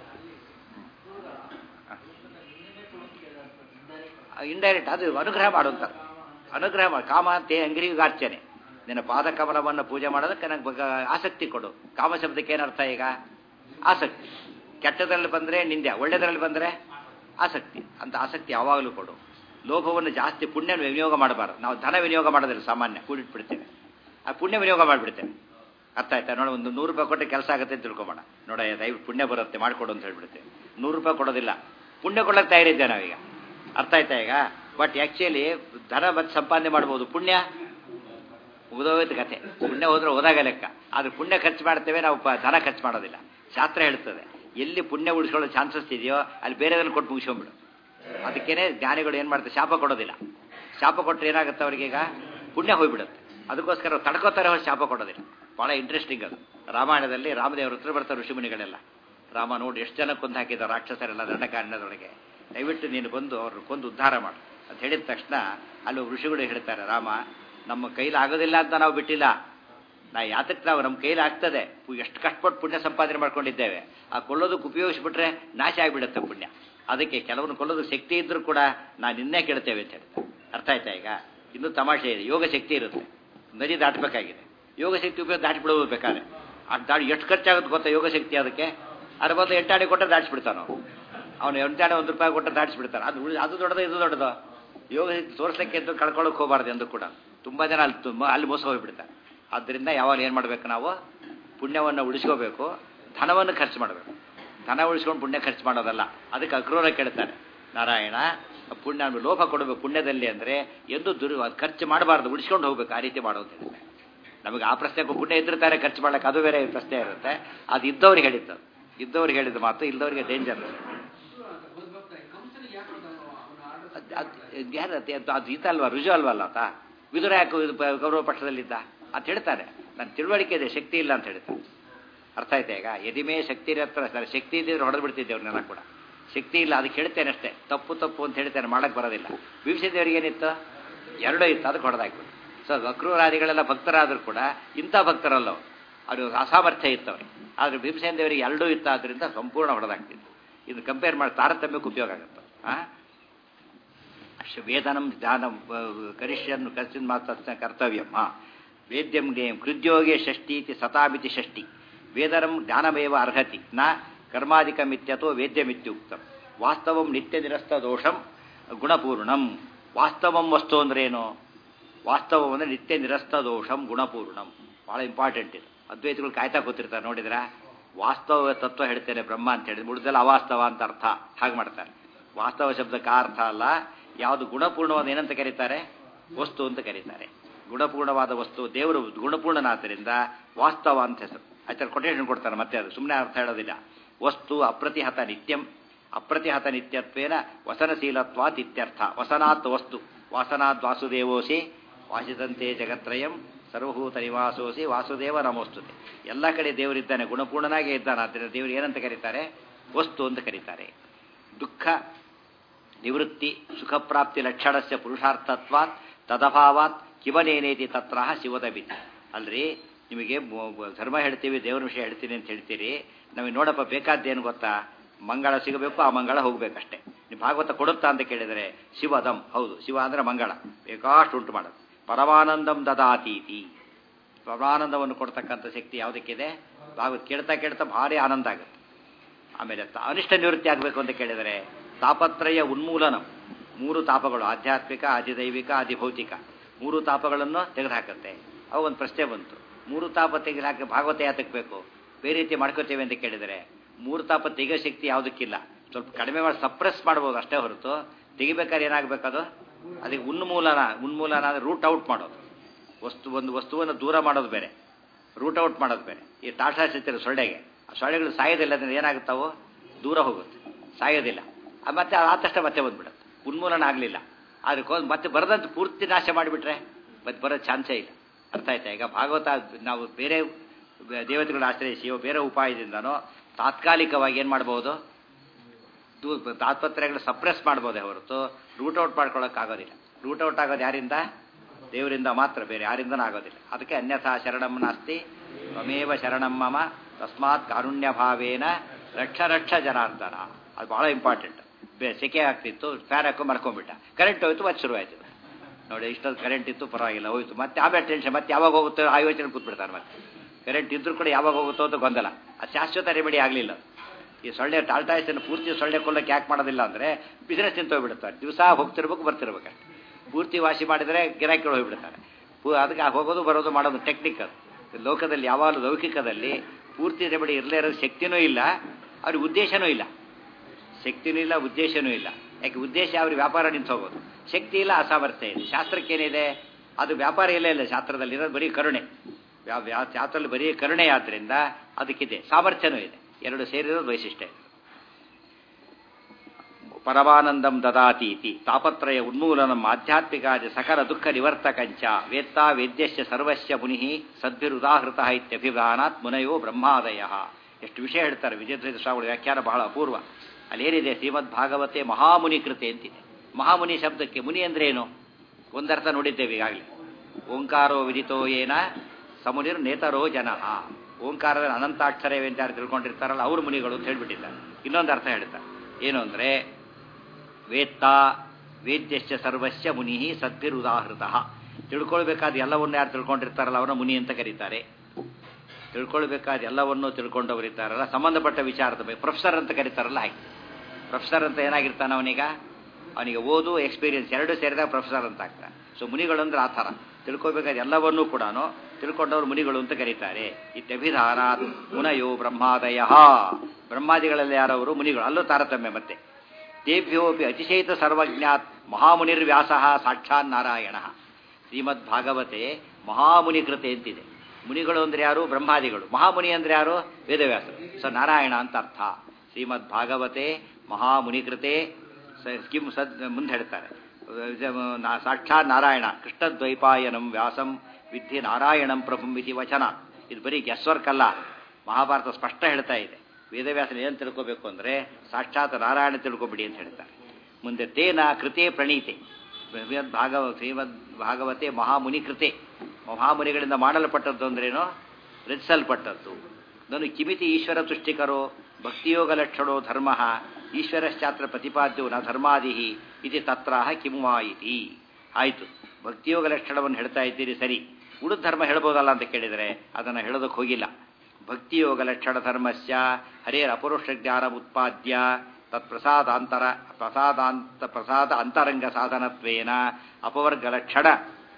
ಇಂಡೈರೆಕ್ಟ್ ಅದು ಅನುಗ್ರಹ ಮಾಡುವಂತ ಅನುಗ್ರಹ ಮಾಡಿ ಕಾಮ ತೇ ಅಂಗ್ರಿಗಾರ್ಚನೆ ನಿನ್ನ ಪಾದಕಮಲವನ್ನು ಪೂಜೆ ಮಾಡೋದಕ್ಕೆ ನನಗೆ ಬಗ ಆಸಕ್ತಿ ಕೊಡು ಕಾಮ ಶಬ್ದಕ್ಕೆ ಏನರ್ಥ ಈಗ ಆಸಕ್ತಿ ಕೆಟ್ಟದ್ರಲ್ಲಿ ಬಂದರೆ ನಿಂದ್ಯ ಒಳ್ಳೆದರಲ್ಲಿ ಬಂದರೆ ಆಸಕ್ತಿ ಅಂತ ಆಸಕ್ತಿ ಯಾವಾಗಲೂ ಕೊಡು ಲೋಭವನ್ನು ಜಾಸ್ತಿ ಪುಣ್ಯ ವಿನಿಯೋಗ ಮಾಡಬಾರ್ದು ನಾವು ಧನ ವಿನಿಯೋಗ ಮಾಡೋದಿಲ್ಲ ಸಾಮಾನ್ಯ ಕೂಡಿಟ್ಬಿಡ್ತೇವೆ ಆ ಪುಣ್ಯ ವಿನಿಯೋಗ ಮಾಡಿಬಿಡ್ತೇವೆ ಅರ್ಥ ಆಯ್ತಾ ನೋಡ ಒಂದು ನೂರು ರೂಪಾಯಿ ಕೊಟ್ಟರೆ ಕೆಲಸ ಆಗುತ್ತೆ ಅಂತ ತಿಳ್ಕೊಬೋಣ ನೋಡ ದಯವಿಟ್ಟು ಪುಣ್ಯ ಬರುತ್ತೆ ಮಾಡಿಕೊಡು ಅಂತ ಹೇಳ್ಬಿಡ್ತೇವೆ ನೂರು ರೂಪಾಯಿ ಕೊಡೋದಿಲ್ಲ ಪುಣ್ಯ ಕೊಡೋಕ್ಕೆ ತಯಾರಿದ್ದೆ ನಾವೀಗ ಅರ್ಥ ಆಯ್ತಾ ಈಗ ಬಟ್ ಆ್ಯಕ್ಚುಲಿ ಧನ ಮತ್ತೆ ಸಂಪಾದನೆ ಮಾಡ್ಬೋದು ಪುಣ್ಯ ಮುಗಿದೋಯ್ತು ಕಥೆ ಪುಣ್ಯ ಹೋದ್ರೆ ಹೋದಾಗ ಲೆಕ್ಕ ಆದ್ರೆ ಪುಣ್ಯ ಖರ್ಚು ಮಾಡ್ತೇವೆ ನಾವು ಪ- ಧನ ಖರ್ಚು ಮಾಡೋದಿಲ್ಲ ಶಾಸ್ತ್ರ ಹೇಳ್ತದೆ ಎಲ್ಲಿ ಪುಣ್ಯ ಉಳಿಸ್ಕೊಳ್ಳೋ ಚಾನ್ಸಸ್ ಇದೆಯೋ ಅಲ್ಲಿ ಬೇರೆದನ್ನು ಕೊಟ್ಟು ಮುಗಿಸ್ಕೊಂಡ್ಬಿಡು ಅದಕ್ಕೇನೆ ಜ್ಞಾನಿಗಳು ಏನು ಮಾಡ್ತಾರೆ ಶಾಪ ಕೊಡೋದಿಲ್ಲ ಶಾಪ ಕೊಟ್ಟರೆ ಏನಾಗುತ್ತೆ ಅವರಿಗೆ ಈಗ ಪುಣ್ಯ ಹೋಗ್ಬಿಡುತ್ತೆ ಅದಕ್ಕೋಸ್ಕರ ಅವ್ರು ತಡ್ಕೋತಾರೆ ಹೊರ ಶಾಪ ಕೊಡೋದಿಲ್ಲ ಭಾಳ ಇಂಟ್ರೆಸ್ಟಿಂಗ್ ಅದು ರಾಮಾಯಣದಲ್ಲಿ ರಾಮದೇವ್ರ ಹತ್ರ ಬರ್ತಾರೆ ಋಷಿಮುನಿಗಳೆಲ್ಲ ರಾಮ ನೋಡಿ ಎಷ್ಟು ಜನ ಕೊಂದು ಹಾಕಿದ ರಾಕ್ಷಸರೆಲ್ಲ ದಂಡಕಾರಣ್ಯದೊಳಗೆ ದಯವಿಟ್ಟು ನೀನು ಬಂದು ಅವ್ರನ್ನ ಕೊಂದು ಉದ್ಧಾರ ಮಾಡು ಅಂತ ಹೇಳಿದ ತಕ್ಷಣ ಅಲ್ಲಿ ಒಬ್ಬ ಋಷಿಗಳು ಹೇಳ್ತಾರೆ ರಾಮ ನಮ್ಮ ಕೈಲಿ ಆಗೋದಿಲ್ಲ ಅಂತ ನಾವು ಬಿಟ್ಟಿಲ್ಲ ನಾ ಯಾತಕ್ಕೆ ನಾವು ನಮ್ಮ ಕೈಲಿ ಆಗ್ತದೆ ಪು- ಎಷ್ಟು ಕಷ್ಟಪಟ್ಟು ಪುಣ್ಯ ಸಂಪಾದನೆ ಮಾಡ್ಕೊಂಡಿದ್ದೇವೆ ಆ ಕೊಲ್ಲೋದಕ್ಕೆ ಉಪಯೋಗಿಸ್ಬಿಟ್ರೆ ನಾಶ ಆಗಿಬಿಡುತ್ತೆ ಪುಣ್ಯ ಅದಕ್ಕೆ ಕೆಲವೊಂದು ಕೊಲ್ಲೋದಕ್ಕೆ ಶಕ್ತಿ ಇದ್ರೂ ಕೂಡ ನಾನು ನಿನ್ನೆ ಕೇಳ್ತೇವೆ ಅಂತ ಹೇಳ್ತಾರೆ ಅರ್ಥ ಆಯ್ತಾ ಈಗ ಇನ್ನೂ ತಮಾಷೆ ಇದೆ ಯೋಗ ಶಕ್ತಿ ಇರುತ್ತೆ ನದಿ ದಾಟಬೇಕಾಗಿದೆ ಯೋಗ ಶಕ್ತಿ ಉಪಯೋಗ ದಾಟಿಬಿಡೋದು ಬೇಕಾದ್ರೆ ಆ ದಾಡಿ ಎಷ್ಟು ಖರ್ಚಾಗುತ್ತೆ ಗೊತ್ತಾ ಯೋಗ ಶಕ್ತಿ ಅದಕ್ಕೆ ಅದ್ರ ಬದಲು ಎಂಟಾಣಿ ಕೊಟ್ಟರೆ ದಾಟಿಸ್ಬಿಡ್ತಾನೆ ಅವನು ಅವನು ಎಂಟಾಣಿ ಒಂದು ರೂಪಾಯಿ ಕೊಟ್ಟರೆ ದಾಟಿಸ್ಬಿಡ್ತಾನೆ ಅದು ಉಳಿ- ಅದು ದೊಡ್ಡದು ಇದು ದೊಡ್ಡದು ಯೋಗ ಶಕ್ತಿ ತೋರ್ಸಕ್ಕೆ ಎಂದು ಕಳ್ಕೊಳ್ಳೋಕೆ ಹೋಗಬಾರ್ದು ಎಂದು ಕೂಡ ತುಂಬ ಜನ ಅಲ್ಲಿ ತುಂಬ ಅಲ್ಲಿ ಮೋಸ ಹೋಗಿಬಿಡ್ತಾರೆ ಆದ್ದರಿಂದ ಯಾವಾಗ ಏನು ಮಾಡಬೇಕು ನಾವು ಪುಣ್ಯವನ್ನು ಉಳಿಸ್ಕೋಬೇಕು ಧನವನ್ನು ಖರ್ಚು ಮಾಡಬೇಕು ಧನ ಉಳಿಸ್ಕೊಂಡು ಪುಣ್ಯ ಖರ್ಚು ಮಾಡೋದಲ್ಲ ಅದಕ್ಕೆ ಅಕ್ರೂರ ಕೇಳ್ತಾನೆ ನಾರಾಯಣ ಪುಣ್ಯ ಲೋಭ ಕೊಡಬೇಕು ಪುಣ್ಯದಲ್ಲಿ ಅಂದರೆ ಎಂದು ದುರ್ ಖರ್ಚು ಮಾಡಬಾರ್ದು ಉಳಿಸ್ಕೊಂಡು ಹೋಗ್ಬೇಕು ಆ ರೀತಿ ಮಾಡೋದು ಹೇಳ್ತಾರೆ ನಮಗೆ ಆ ಪ್ರಶ್ನೆ ಪುಣ್ಯ ಇದ್ದಿರ್ತಾರೆ ಖರ್ಚು ಮಾಡಕ್ಕೆ ಅದು ಬೇರೆ ಪ್ರಶ್ನೆ ಇರುತ್ತೆ ಅದು ಇದ್ದವ್ರಿಗೆ ಹೇಳಿದ್ದು ಇದ್ದವ್ರಿಗೆ ಹೇಳಿದ ಮಾತು ಇಲ್ಲದವ್ರಿಗೆ ಡೇಂಜರ್ ಯಾರು ಅದು ಇದಲ್ವಾ ರುಜು ಅಲ್ವಲ್ಲ ಆತ ವಿದುರ ಯಾಕೆ ಇದು ಪ- ಗೌರವ ಪಕ್ಷದಲ್ಲಿದ್ದ ಅಂತ ಹೇಳ್ತಾನೆ ನನ್ನ ತಿಳುವಳಿಕೆ ಇದೆ ಶಕ್ತಿ ಇಲ್ಲ ಅಂತ ಹೇಳ್ತಾನೆ ಅರ್ಥ ಆಯ್ತಾ ಈಗ ಎದಿಮೇ ಶಕ್ತಿ ಹತ್ರ ಸರ್ ಶಕ್ತಿ ಇದ್ದಿದ್ರೆ ಹೊಡೆದು ಬಿಡ್ತಿದ್ದೆ ಅವ್ರನ್ನೆಲ್ಲ ಕೂಡ ಶಕ್ತಿ ಇಲ್ಲ ಅದಕ್ಕೆ ಹೇಳ್ತೇನೆ ಅಷ್ಟೇ ತಪ್ಪು ತಪ್ಪು ಅಂತ ಹೇಳ್ತೇನೆ ಮಾಡಕ್ಕೆ ಬರೋದಿಲ್ಲ ಭೀಮಸೇದೇವರಿಗೆ ಏನಿತ್ತು ಎರಡೂ ಇತ್ತು ಅದಕ್ಕೆ ಹೊಡೆದಾಕ್ಬಿಟ್ಟು ಸೊ ಅಕ್ರೂರಾದಿಗಳೆಲ್ಲ ಭಕ್ತರಾದರೂ ಕೂಡ ಇಂಥ ಭಕ್ತರಲ್ಲ ಅವ್ರು. ಅದು ಅಸಾಮರ್ಥ್ಯ ಇತ್ತು ಅವ್ರಿಗೆ ಆದರೆ ಭೀಮಸೇನ ದೇವರಿಗೆ ಎರಡೂ ಇತ್ತು ಆದ್ದರಿಂದ ಸಂಪೂರ್ಣ ಹೊಡೆದಾಗ್ತಿತ್ತು ಇದು ಕಂಪೇರ್ ಮಾಡಿ ತಾರತಮ್ಯಕ್ಕೆ ಉಪಯೋಗ ಆಗುತ್ತೆ ಹಾಂ ಅಶ್ವ ವೇದನಂ ಜ್ಞಾನಂ ಕರಿಷ್ಯನ್ ಕರ್ಚಿನ್ ಮಾತ್ರ ಕರ್ತವ್ಯಂ ಹಾ ವೇದ್ಯಂ ಜ್ಞೇಯಂ ಕೃದ್ಯೋಗೆ ಷಷ್ಠಿ ಇತಿ ಸತಾಮಿತಿ ಷಷ್ಠಿ ವೇದನಂ ಜ್ಞಾನಮೇವ ಅರ್ಹತಿ ನ ಕರ್ಮಾಧಿಕಮಿತ್ಯತೋ ವೇದ್ಯಮಿತ್ಯುಕ್ತಂ ವಾಸ್ತವಂ ನಿತ್ಯ ನಿರಸ್ತ ದೋಷಂ ಗುಣಪೂರ್ಣಂ ವಾಸ್ತವಂ ವಸ್ತು ಅಂದ್ರೇನು ವಾಸ್ತವಂ ಅಂದರೆ ನಿತ್ಯ ನಿರಸ್ತ ದೋಷಂ ಗುಣಪೂರ್ಣಂ ಭಾಳ ಇಂಪಾರ್ಟೆಂಟ್ ಇದು ಅದ್ವೈತಗಳು ಕಾಯ್ತಾ ಕೂತಿರ್ತಾರೆ ನೋಡಿದ್ರ ವಾಸ್ತವ ತತ್ವ ಹೇಳ್ತೇನೆ ಬ್ರಹ್ಮ ಅಂತ ಹೇಳಿದ್ರೆ ಉಳಿದೆಲ್ಲ ಅವಾಸ್ತವ ಅಂತ ಅರ್ಥ ಹಾಗೆ ಮಾಡ್ತಾರೆ ವಾಸ್ತವ ಶಬ್ದಕ್ಕೆ ಆ ಅರ್ಥ ಅಲ್ಲ ಯಾವುದು ಗುಣಪೂರ್ಣವಾದ ಏನಂತ ಕರೀತಾರೆ ವಸ್ತು ಅಂತ ಕರೀತಾರೆ ಗುಣಪೂರ್ಣವಾದ ವಸ್ತು ದೇವರು ಗುಣಪೂರ್ಣನಾದ್ದರಿಂದ ವಾಸ್ತವ ಅಂತ ಹೆಸರು ಆಚಾರ ಕೊಟೇಶನ್ ಕೊಡ್ತಾರೆ ಮತ್ತೆ ಅದು ಸುಮ್ಮನೆ ಅರ್ಥ ಹೇಳೋದಿಲ್ಲ ವಸ್ತು ಅಪ್ರತಿಹತ ನಿತ್ಯಂ ಅಪ್ರತಿಹತ ನಿತ್ಯತ್ವೇನ ವಸನಶೀಲತ್ವಾತ್ ಇತ್ಯರ್ಥ ವಸನಾತ್ ವಸ್ತು ವಾಸನಾತ್ ವಾಸುದೇವೋಸಿ ವಾಸಿದಂತೆ ಜಗತ್ರಯಂ ಸರ್ವಭೂತ ನಿವಾಸೋಸಿ ವಾಸುದೇವ ನಮೋಸ್ತುತೆ ಎಲ್ಲ ಕಡೆ ದೇವರಿದ್ದಾನೆ ಗುಣಪೂರ್ಣನಾಗೇ ಇದ್ದಾನೆ ಆದ್ದರಿಂದ ದೇವರು ಏನಂತ ಕರೀತಾರೆ ವಸ್ತು ಅಂತ ಕರೀತಾರೆ ದುಃಖ ನಿವೃತ್ತಿ ಸುಖಪ್ರಾಪ್ತಿ ಲಕ್ಷಣಸ್ಯ ಪುರುಷಾರ್ಥತ್ವಾತ್ ತದಭಾವಾತ್ ಕಿವನೇನೇತಿ ತತ್ರ ಶಿವದ ಬಿತಿ ಅಲ್ರಿ ನಿಮಗೆ ಮೊ- ಮೊ- ಧರ್ಮ ಹೇಳ್ತೀವಿ ದೇವ್ರ ವಿಷಯ ಹೇಳ್ತೀನಿ ಅಂತ ಹೇಳ್ತೀರಿ ನಮಗೆ ನೋಡಪ್ಪ ಬೇಕಾದ್ದೇನು ಗೊತ್ತಾ ಮಂಗಳ ಸಿಗಬೇಕು ಆ ಮಂಗಳ ಹೋಗ್ಬೇಕಷ್ಟೇ ನೀವು ಭಾಗವತ ಕೊಡುತ್ತಾ ಅಂತ ಕೇಳಿದರೆ ಶಿವದಂ ಹೌದು ಶಿವ ಅಂದ್ರೆ ಮಂಗಳ ಬೇಕಾಷ್ಟು ಉಂಟು ಮಾಡೋದು ಪರಮಾನಂದಂ ದದಾತೀತಿ ಪರಮಾನಂದವನ್ನು ಕೊಡ್ತಕ್ಕಂಥ ಶಕ್ತಿ ಯಾವುದಕ್ಕಿದೆ ಭಾಗವತ ಕೇಳ್ತಾ ಕೇಳ್ತಾ ಭಾರಿ ಆನಂದ ಆಗುತ್ತೆ ಆಮೇಲೆ ತ- ಅನಿಷ್ಟ ನಿವೃತ್ತಿ ಆಗಬೇಕು ಅಂತ ಕೇಳಿದರೆ ತಾಪತ್ರಯ ಉನ್ಮೂಲನ ಮೂರು ತಾಪಗಳು ಆಧ್ಯಾತ್ಮಿಕ ಅಧಿದೈವಿಕ ಅಧಿಭೌತಿಕ ಮೂರು ತಾಪಗಳನ್ನು ತೆಗೆದುಹಾಕುತ್ತೆ ಅವು ಒಂದು ಪ್ರಶ್ನೆ ಬಂತು ಮೂರು ತಾಪ ತೆಗೆದುಹಾಕಿ ಭಾಗವತ ಯಾತಕ್ಕೆ ಬೇಕು ಬೇರೆ ರೀತಿ ಮಾಡ್ಕೋತೇವೆ ಅಂತ ಕೇಳಿದರೆ ಮೂರು ತಾಪ ತೆಗೆಯೋ ಶಕ್ತಿ ಯಾವುದಕ್ಕಿಲ್ಲ ಸ್ವಲ್ಪ ಕಡಿಮೆ ಮಾಡಿ ಸಪ್ರೆಸ್ ಮಾಡ್ಬೋದು ಅಷ್ಟೇ ಹೊರತು ತೆಗಿಬೇಕಾದ್ರೆ ಏನಾಗಬೇಕದು ಅದಕ್ಕೆ ಉನ್ಮೂಲನ ಉನ್ಮೂಲನ ಅಂದರೆ ರೂಟ್ ಔಟ್ ಮಾಡೋದು ವಸ್ತು ಒಂದು ವಸ್ತುವನ್ನು ದೂರ ಮಾಡೋದು ಬೇರೆ ರೂಟ್ ಔಟ್ ಮಾಡೋದು ಬೇರೆ ಈ ಟಾಟಾ ಹಚ್ಚಿರ್ತಾರೆ ಸೊಳ್ಳೆಗೆ ಆ ಸೊಳ್ಳೆಗಳು ಸಾಯೋದಿಲ್ಲ ಅಂದ್ರೆ ಏನಾಗುತ್ತಾವು ದೂರ ಹೋಗುತ್ತೆ ಸಾಯೋದಿಲ್ಲ ಆ ಮತ್ತೆ ಆ ತಕ್ಷಣ ಮತ್ತೆ ಬಂದ್ಬಿಡುತ್ತೆ ಉನ್ಮೂಲನ ಆಗಲಿಲ್ಲ ಅದಕ್ಕೆ ಹೋದ್ ಮತ್ತೆ ಬರದಂತ ಪೂರ್ತಿ ನಾಶ ಮಾಡಿಬಿಟ್ರೆ ಮತ್ತೆ ಬರೋ ಚಾನ್ಸೇ ಇಲ್ಲ ಅರ್ಥ ಆಯ್ತಾ ಈಗ ಭಾಗವತ ನಾವು ಬೇರೆ ದೇವತೆಗಳ ಆಶ್ರಯಿಸಿ ಬೇರೆ ಉಪಾಯದಿಂದನೋ ತಾತ್ಕಾಲಿಕವಾಗಿ ಏನು ಮಾಡ್ಬೋದು ದೂ ತಾತ್ಪತ್ರೆಗಳು ಸಪ್ರೆಸ್ ಮಾಡ್ಬೋದೇ ಹೊರತು ರೂಟ್ ಔಟ್ ಮಾಡ್ಕೊಳ್ಳೋಕ್ಕಾಗೋದಿಲ್ಲ ರೂಟ್ ಔಟ್ ಆಗೋದು ಯಾರಿಂದ ದೇವರಿಂದ ಮಾತ್ರ ಬೇರೆ ಯಾರಿಂದನೂ ಆಗೋದಿಲ್ಲ ಅದಕ್ಕೆ ಅನ್ಯಥಾ ಶರಣಂ ನಾಸ್ತಿ ತ್ವಮೇವ ಶರಣಂ ಮಮ ತಸ್ಮಾತ್ ಕಾರುಣ್ಯ ಭಾವೇನ ರಕ್ಷ ರಕ್ಷ ಜನಾರ್ದನ ಅದು ಭಾಳ ಇಂಪಾರ್ಟೆಂಟ್ ಬೇ ಸೆಕೆ ಆಗ್ತಿತ್ತು ಫ್ಯಾನ್ ಹಾಕೊಂಡು ಮರ್ಕೊಂಡ್ಬಿಟ್ಟ ಕರೆಂಟ್ ಹೋಯ್ತು ಮತ್ತೆ ಶುರುವಾಯ್ತು ನೋಡಿ ಇಷ್ಟೊಂದು ಕರೆಂಟ್ ಇತ್ತು ಪರವಾಗಿಲ್ಲ ಹೋಯ್ತು ಮತ್ತೆ ಆಮೇಲೆ ಟೆನ್ಷನ್ ಮತ್ತೆ ಯಾವಾಗ ಹೋಗುತ್ತೋ ಆ ಯೋಚನೆ ಕೂತ್ಬಿಡ್ತಾರೆ ಮತ್ತೆ ಕರೆಂಟ್ ಇದ್ರೂ ಕೂಡ ಯಾವಾಗ ಹೋಗುತ್ತೋ ಅಂತ ಗೊಂದಲ ಅದು ಶಾಶ್ವತ ರೆಮಿಡಿ ಆಗಲಿಲ್ಲ ಈ ಸೊಳ್ಳೆ ಟಾಲ್ಟಾಯ್ಸನ್ನು ಪೂರ್ತಿ ಸೊಳ್ಳೆ ಕೊಲ್ಲಕ್ಕೆ ಯಾಕೆ ಮಾಡೋದಿಲ್ಲ ಅಂದರೆ ಬಿಸ್ನೆಸ್ ನಿಂತೋಗ್ಬಿಡುತ್ತಾರೆ ದಿವಸ ಹೋಗ್ತಿರ್ಬೇಕು ಬರ್ತಿರ್ಬೇಕು ಪೂರ್ತಿ ವಾಸಿ ಮಾಡಿದರೆ ಗಿರಾಕಿಗಳು ಹೋಗ್ಬಿಡ್ತಾರೆ ಪೂ ಅದಕ್ಕೆ ಆ ಹೋಗೋದು ಬರೋದು ಮಾಡೋದು ಟೆಕ್ನಿಕ್ ಅದು ಲೋಕದಲ್ಲಿ ಯಾವಾಗಲೂ ಲೌಕಿಕದಲ್ಲಿ ಪೂರ್ತಿ ರೆಮಿಡಿ ಇರಲೇ ಇರೋ ಶಕ್ತಿನೂ ಇಲ್ಲ ಅವ್ರಿಗೆ ಉದ್ದೇಶನೂ ಇಲ್ಲ ಶಕ್ತಿನೂ ಇಲ್ಲ ಉದ್ದೇಶನೂ ಇಲ್ಲ ಯಾಕೆ ಉದ್ದೇಶ ಅವ್ರಿಗೆ ವ್ಯಾಪಾರ ನಿಂತು ಹೋಗೋದು ಶಕ್ತಿ ಇಲ್ಲ ಅಸಾಮರ್ಥ್ಯ ಇದೆ ಶಾಸ್ತ್ರಕ್ಕೇನಿದೆ ಅದು ವ್ಯಾಪಾರ ಇಲ್ಲೇ ಇಲ್ಲ ಶಾಸ್ತ್ರದಲ್ಲಿ ಇರೋದು ಬರೀ ಕರುಣೆ ವ್ಯಾ- ವ್ಯಾ- ಶಾಸ್ತ್ರದಲ್ಲಿ ಬರೀ ಕರುಣೆ ಆದ್ದರಿಂದ ಅದಕ್ಕಿದೆ ಸಾಮರ್ಥ್ಯನೂ ಇದೆ ಎರಡು ಸೇರಿರೋದು ವೈಶಿಷ್ಟ್ಯ ಪರಮಾನಂದಂ ದದಾತೀತಿ ತಾಪತ್ರಯ ಉನ್ಮೂಲನಂ ಆಧ್ಯಾತ್ಮಿಕಾದಿ ಸಕಲ ದುಃಖ ನಿವರ್ತಕಂಚ ವೇತ್ತಾ ವೇದ್ಯಶ್ಚ ಸರ್ವಸ್ಯ ಮುನಿ ಸದ್ಭಿರುದಾಹೃತ ಇತ್ಯಭಿಧಾನಾತ್ ಮುನಯೋ ಬ್ರಹ್ಮಾದಯ ಎಷ್ಟು ವಿಷಯ ಹೇಳ್ತಾರೆ ವಿಜಯಧ್ವಜ ಸ್ವಾಮಿಗಳ ವ್ಯಾಖ್ಯಾನ ಬಹಳ ಅಪೂರ್ವ ಅಲ್ಲೇನಿದೆ ಶ್ರೀಮದ್ ಭಾಗವತೆ ಮಹಾಮುನಿ ಕೃತೆ ಅಂತಿದೆ ಮಹಾಮುನಿ ಶಬ್ದಕ್ಕೆ ಮುನಿ ಅಂದ್ರೆ ಏನು ಒಂದರ್ಥ ನೋಡಿದ್ದೇವೆ ಈಗಾಗಲೇ ಓಂಕಾರೋ ವಿದಿತೋ ಏನ ಸಮುನಿರ್ ನೇತರೋ ಜನಃ ಓಂಕಾರದ ಅನಂತಾಕ್ಷರವೇ ಅಂತ ಯಾರು ತಿಳ್ಕೊಂಡಿರ್ತಾರಲ್ಲ ಅವರು ಮುನಿಗಳು ಅಂತ ಹೇಳ್ಬಿಟ್ಟಿದ್ದಾರೆ ಇನ್ನೊಂದು ಅರ್ಥ ಹೇಳ್ತಾರೆ ಏನು ಅಂದರೆ ವೇತ್ತಾ ವೇದ್ಯಶ್ಚ ಸರ್ವಸ್ಯ ಮುನಿ ಸದ್ಭಿರುದಾಹೃತ ತಿಳ್ಕೊಳ್ಬೇಕಾದ ಎಲ್ಲವನ್ನೂ ಯಾರು ತಿಳ್ಕೊಂಡಿರ್ತಾರಲ್ಲ ಅವರನ್ನ ಮುನಿ ಅಂತ ಕರೀತಾರೆ ತಿಳ್ಕೊಳ್ಬೇಕಾದ ಎಲ್ಲವನ್ನೂ ತಿಳ್ಕೊಂಡವರಿದ್ದಾರಲ್ಲ ಸಂಬಂಧಪಟ್ಟ ವಿಚಾರದ ಬಗ್ಗೆ ಪ್ರೊಫೆಸರ್ ಅಂತ ಕರೀತಾರಲ್ಲ ಹಾಗೆ ಪ್ರೊಫೆಸರ್ ಅಂತ ಏನಾಗಿರ್ತಾನೆ ಅವನೀಗ ಅವನಿಗೆ ಓದು ಎಕ್ಸ್ಪೀರಿಯನ್ಸ್ ಎರಡು ಸೇರಿದಾಗ ಪ್ರೊಫೆಸರ್ ಅಂತ ಆಗ್ತಾನೆ ಸೊ ಮುನಿಗಳು ಅಂದ್ರೆ ಆ ಥರ ತಿಳ್ಕೊಬೇಕಾದ ಎಲ್ಲವನ್ನೂ ಕೂಡ ತಿಳ್ಕೊಂಡವರು ಮುನಿಗಳು ಅಂತ ಕರೀತಾರೆ ಇತ್ಯಭಿಧಾನಾತ್ ಮುನಯೋ ಬ್ರಹ್ಮಾದಯ ಬ್ರಹ್ಮಾದಿಗಳಲ್ಲಿ ಯಾರವರು ಮುನಿಗಳು ಅಲ್ಲೂ ತಾರತಮ್ಯ ಮತ್ತೆ ತೇಭ್ಯೋಪಿ ಅತಿಶಯಿತ ಸರ್ವಜ್ಞಾತ್ ಮಹಾಮುನಿರ್ವ್ಯಾಸ ಸಾಕ್ಷಾತ್ ನಾರಾಯಣ ಶ್ರೀಮದ್ ಭಾಗವತೆ ಮಹಾಮುನಿ ಕೃತೆ ಅಂತಿದೆ ಮುನಿಗಳು ಅಂದ್ರೆ ಯಾರು ಬ್ರಹ್ಮಾದಿಗಳು ಮಹಾಮುನಿ ಅಂದ್ರೆ ಯಾರು ವೇದವ್ಯಾಸರು ಸ ನಾರಾಯಣ ಅಂತ ಅರ್ಥ ಶ್ರೀಮದ್ ಭಾಗವತೆ ಮಹಾಮುನಿ ಕೃತೆ ಸ- ಕಿಂ ಸದ್ ಮುಂದೆ ಹೇಳ್ತಾರೆ ನಾ- ಸಾಕ್ಷಾತ್ ನಾರಾಯಣ ಕೃಷ್ಣದ್ವೈಪಾಯನಂ ವ್ಯಾಸಂ ವಿದ್ಯೆ ನಾರಾಯಣಂ ಪ್ರಭುಂ ಇತಿ ವಚನ ಇದು ಬರೀ ಗೆಸ್ವರ್ಕ್ ಅಲ್ಲ ಮಹಾಭಾರತ ಸ್ಪಷ್ಟ ಹೇಳ್ತಾ ಇದೆ ವೇದವ್ಯಾಸನ ಏನು ತಿಳ್ಕೋಬೇಕು ಅಂದ್ರೆ ಸಾಕ್ಷಾತ್ ನಾರಾಯಣ ತಿಳ್ಕೊಬಿಡಿ ಅಂತ ಹೇಳ್ತಾರೆ ಮುಂದೆ ತೇನ ಕೃತೆ ಪ್ರಣೀತೆ ಶ್ರೀಮದ್ ಭಾಗವ ಶ್ರೀಮದ್ ಭಾಗವತೆ ಮಹಾಮುನಿ ಕೃತೆ ಮಹಾಮುನಿಗಳಿಂದ ಮಾಡಲ್ಪಟ್ಟದ್ದು ಅಂದ್ರೇನು ರಚಿಸಲ್ಪಟ್ಟದ್ದು ನಾನು ಕಿಮಿತಿ ಈಶ್ವರ ತುಷ್ಟಿಕರೋ ಭಕ್ತಿಯೋಗ ಲಕ್ಷಣೋ ಧರ್ಮ ಈಶ್ವರಶ್ಚಾತ್ರ ಪ್ರತಿಪಾದ್ಯೋ ನ ಧರ್ಮಾದಿ ಇತಿ ತತ್ರಾಹ ಕಿಂವಾ ಇತಿ ಆಯಿತು ಭಕ್ತಿಯೋಗ ಲಕ್ಷಣವನ್ನು ಹೇಳ್ತಾ ಇದ್ದೀರಿ ಸರಿ ಉಳಿದ ಧರ್ಮ ಹೇಳ್ಬೋದಲ್ಲ ಅಂತ ಕೇಳಿದರೆ ಅದನ್ನು ಹೇಳೋದಕ್ಕೆ ಹೋಗಿಲ್ಲ ಭಕ್ತಿಯೋಗ ಲಕ್ಷಣ ಧರ್ಮಸ್ಯ ಹರೇರ್ ಅಪುರುಷ ಜ್ಞಾನ ಉತ್ಪಾದ್ಯ ತತ್ಪ್ರಸಾದಾಂತರ ಪ್ರಸಾದಾಂತ ಪ್ರಸಾದ ಅಂತರಂಗ ಸಾಧನತ್ವೇನ ಅಪವರ್ಗ ಲಕ್ಷಣ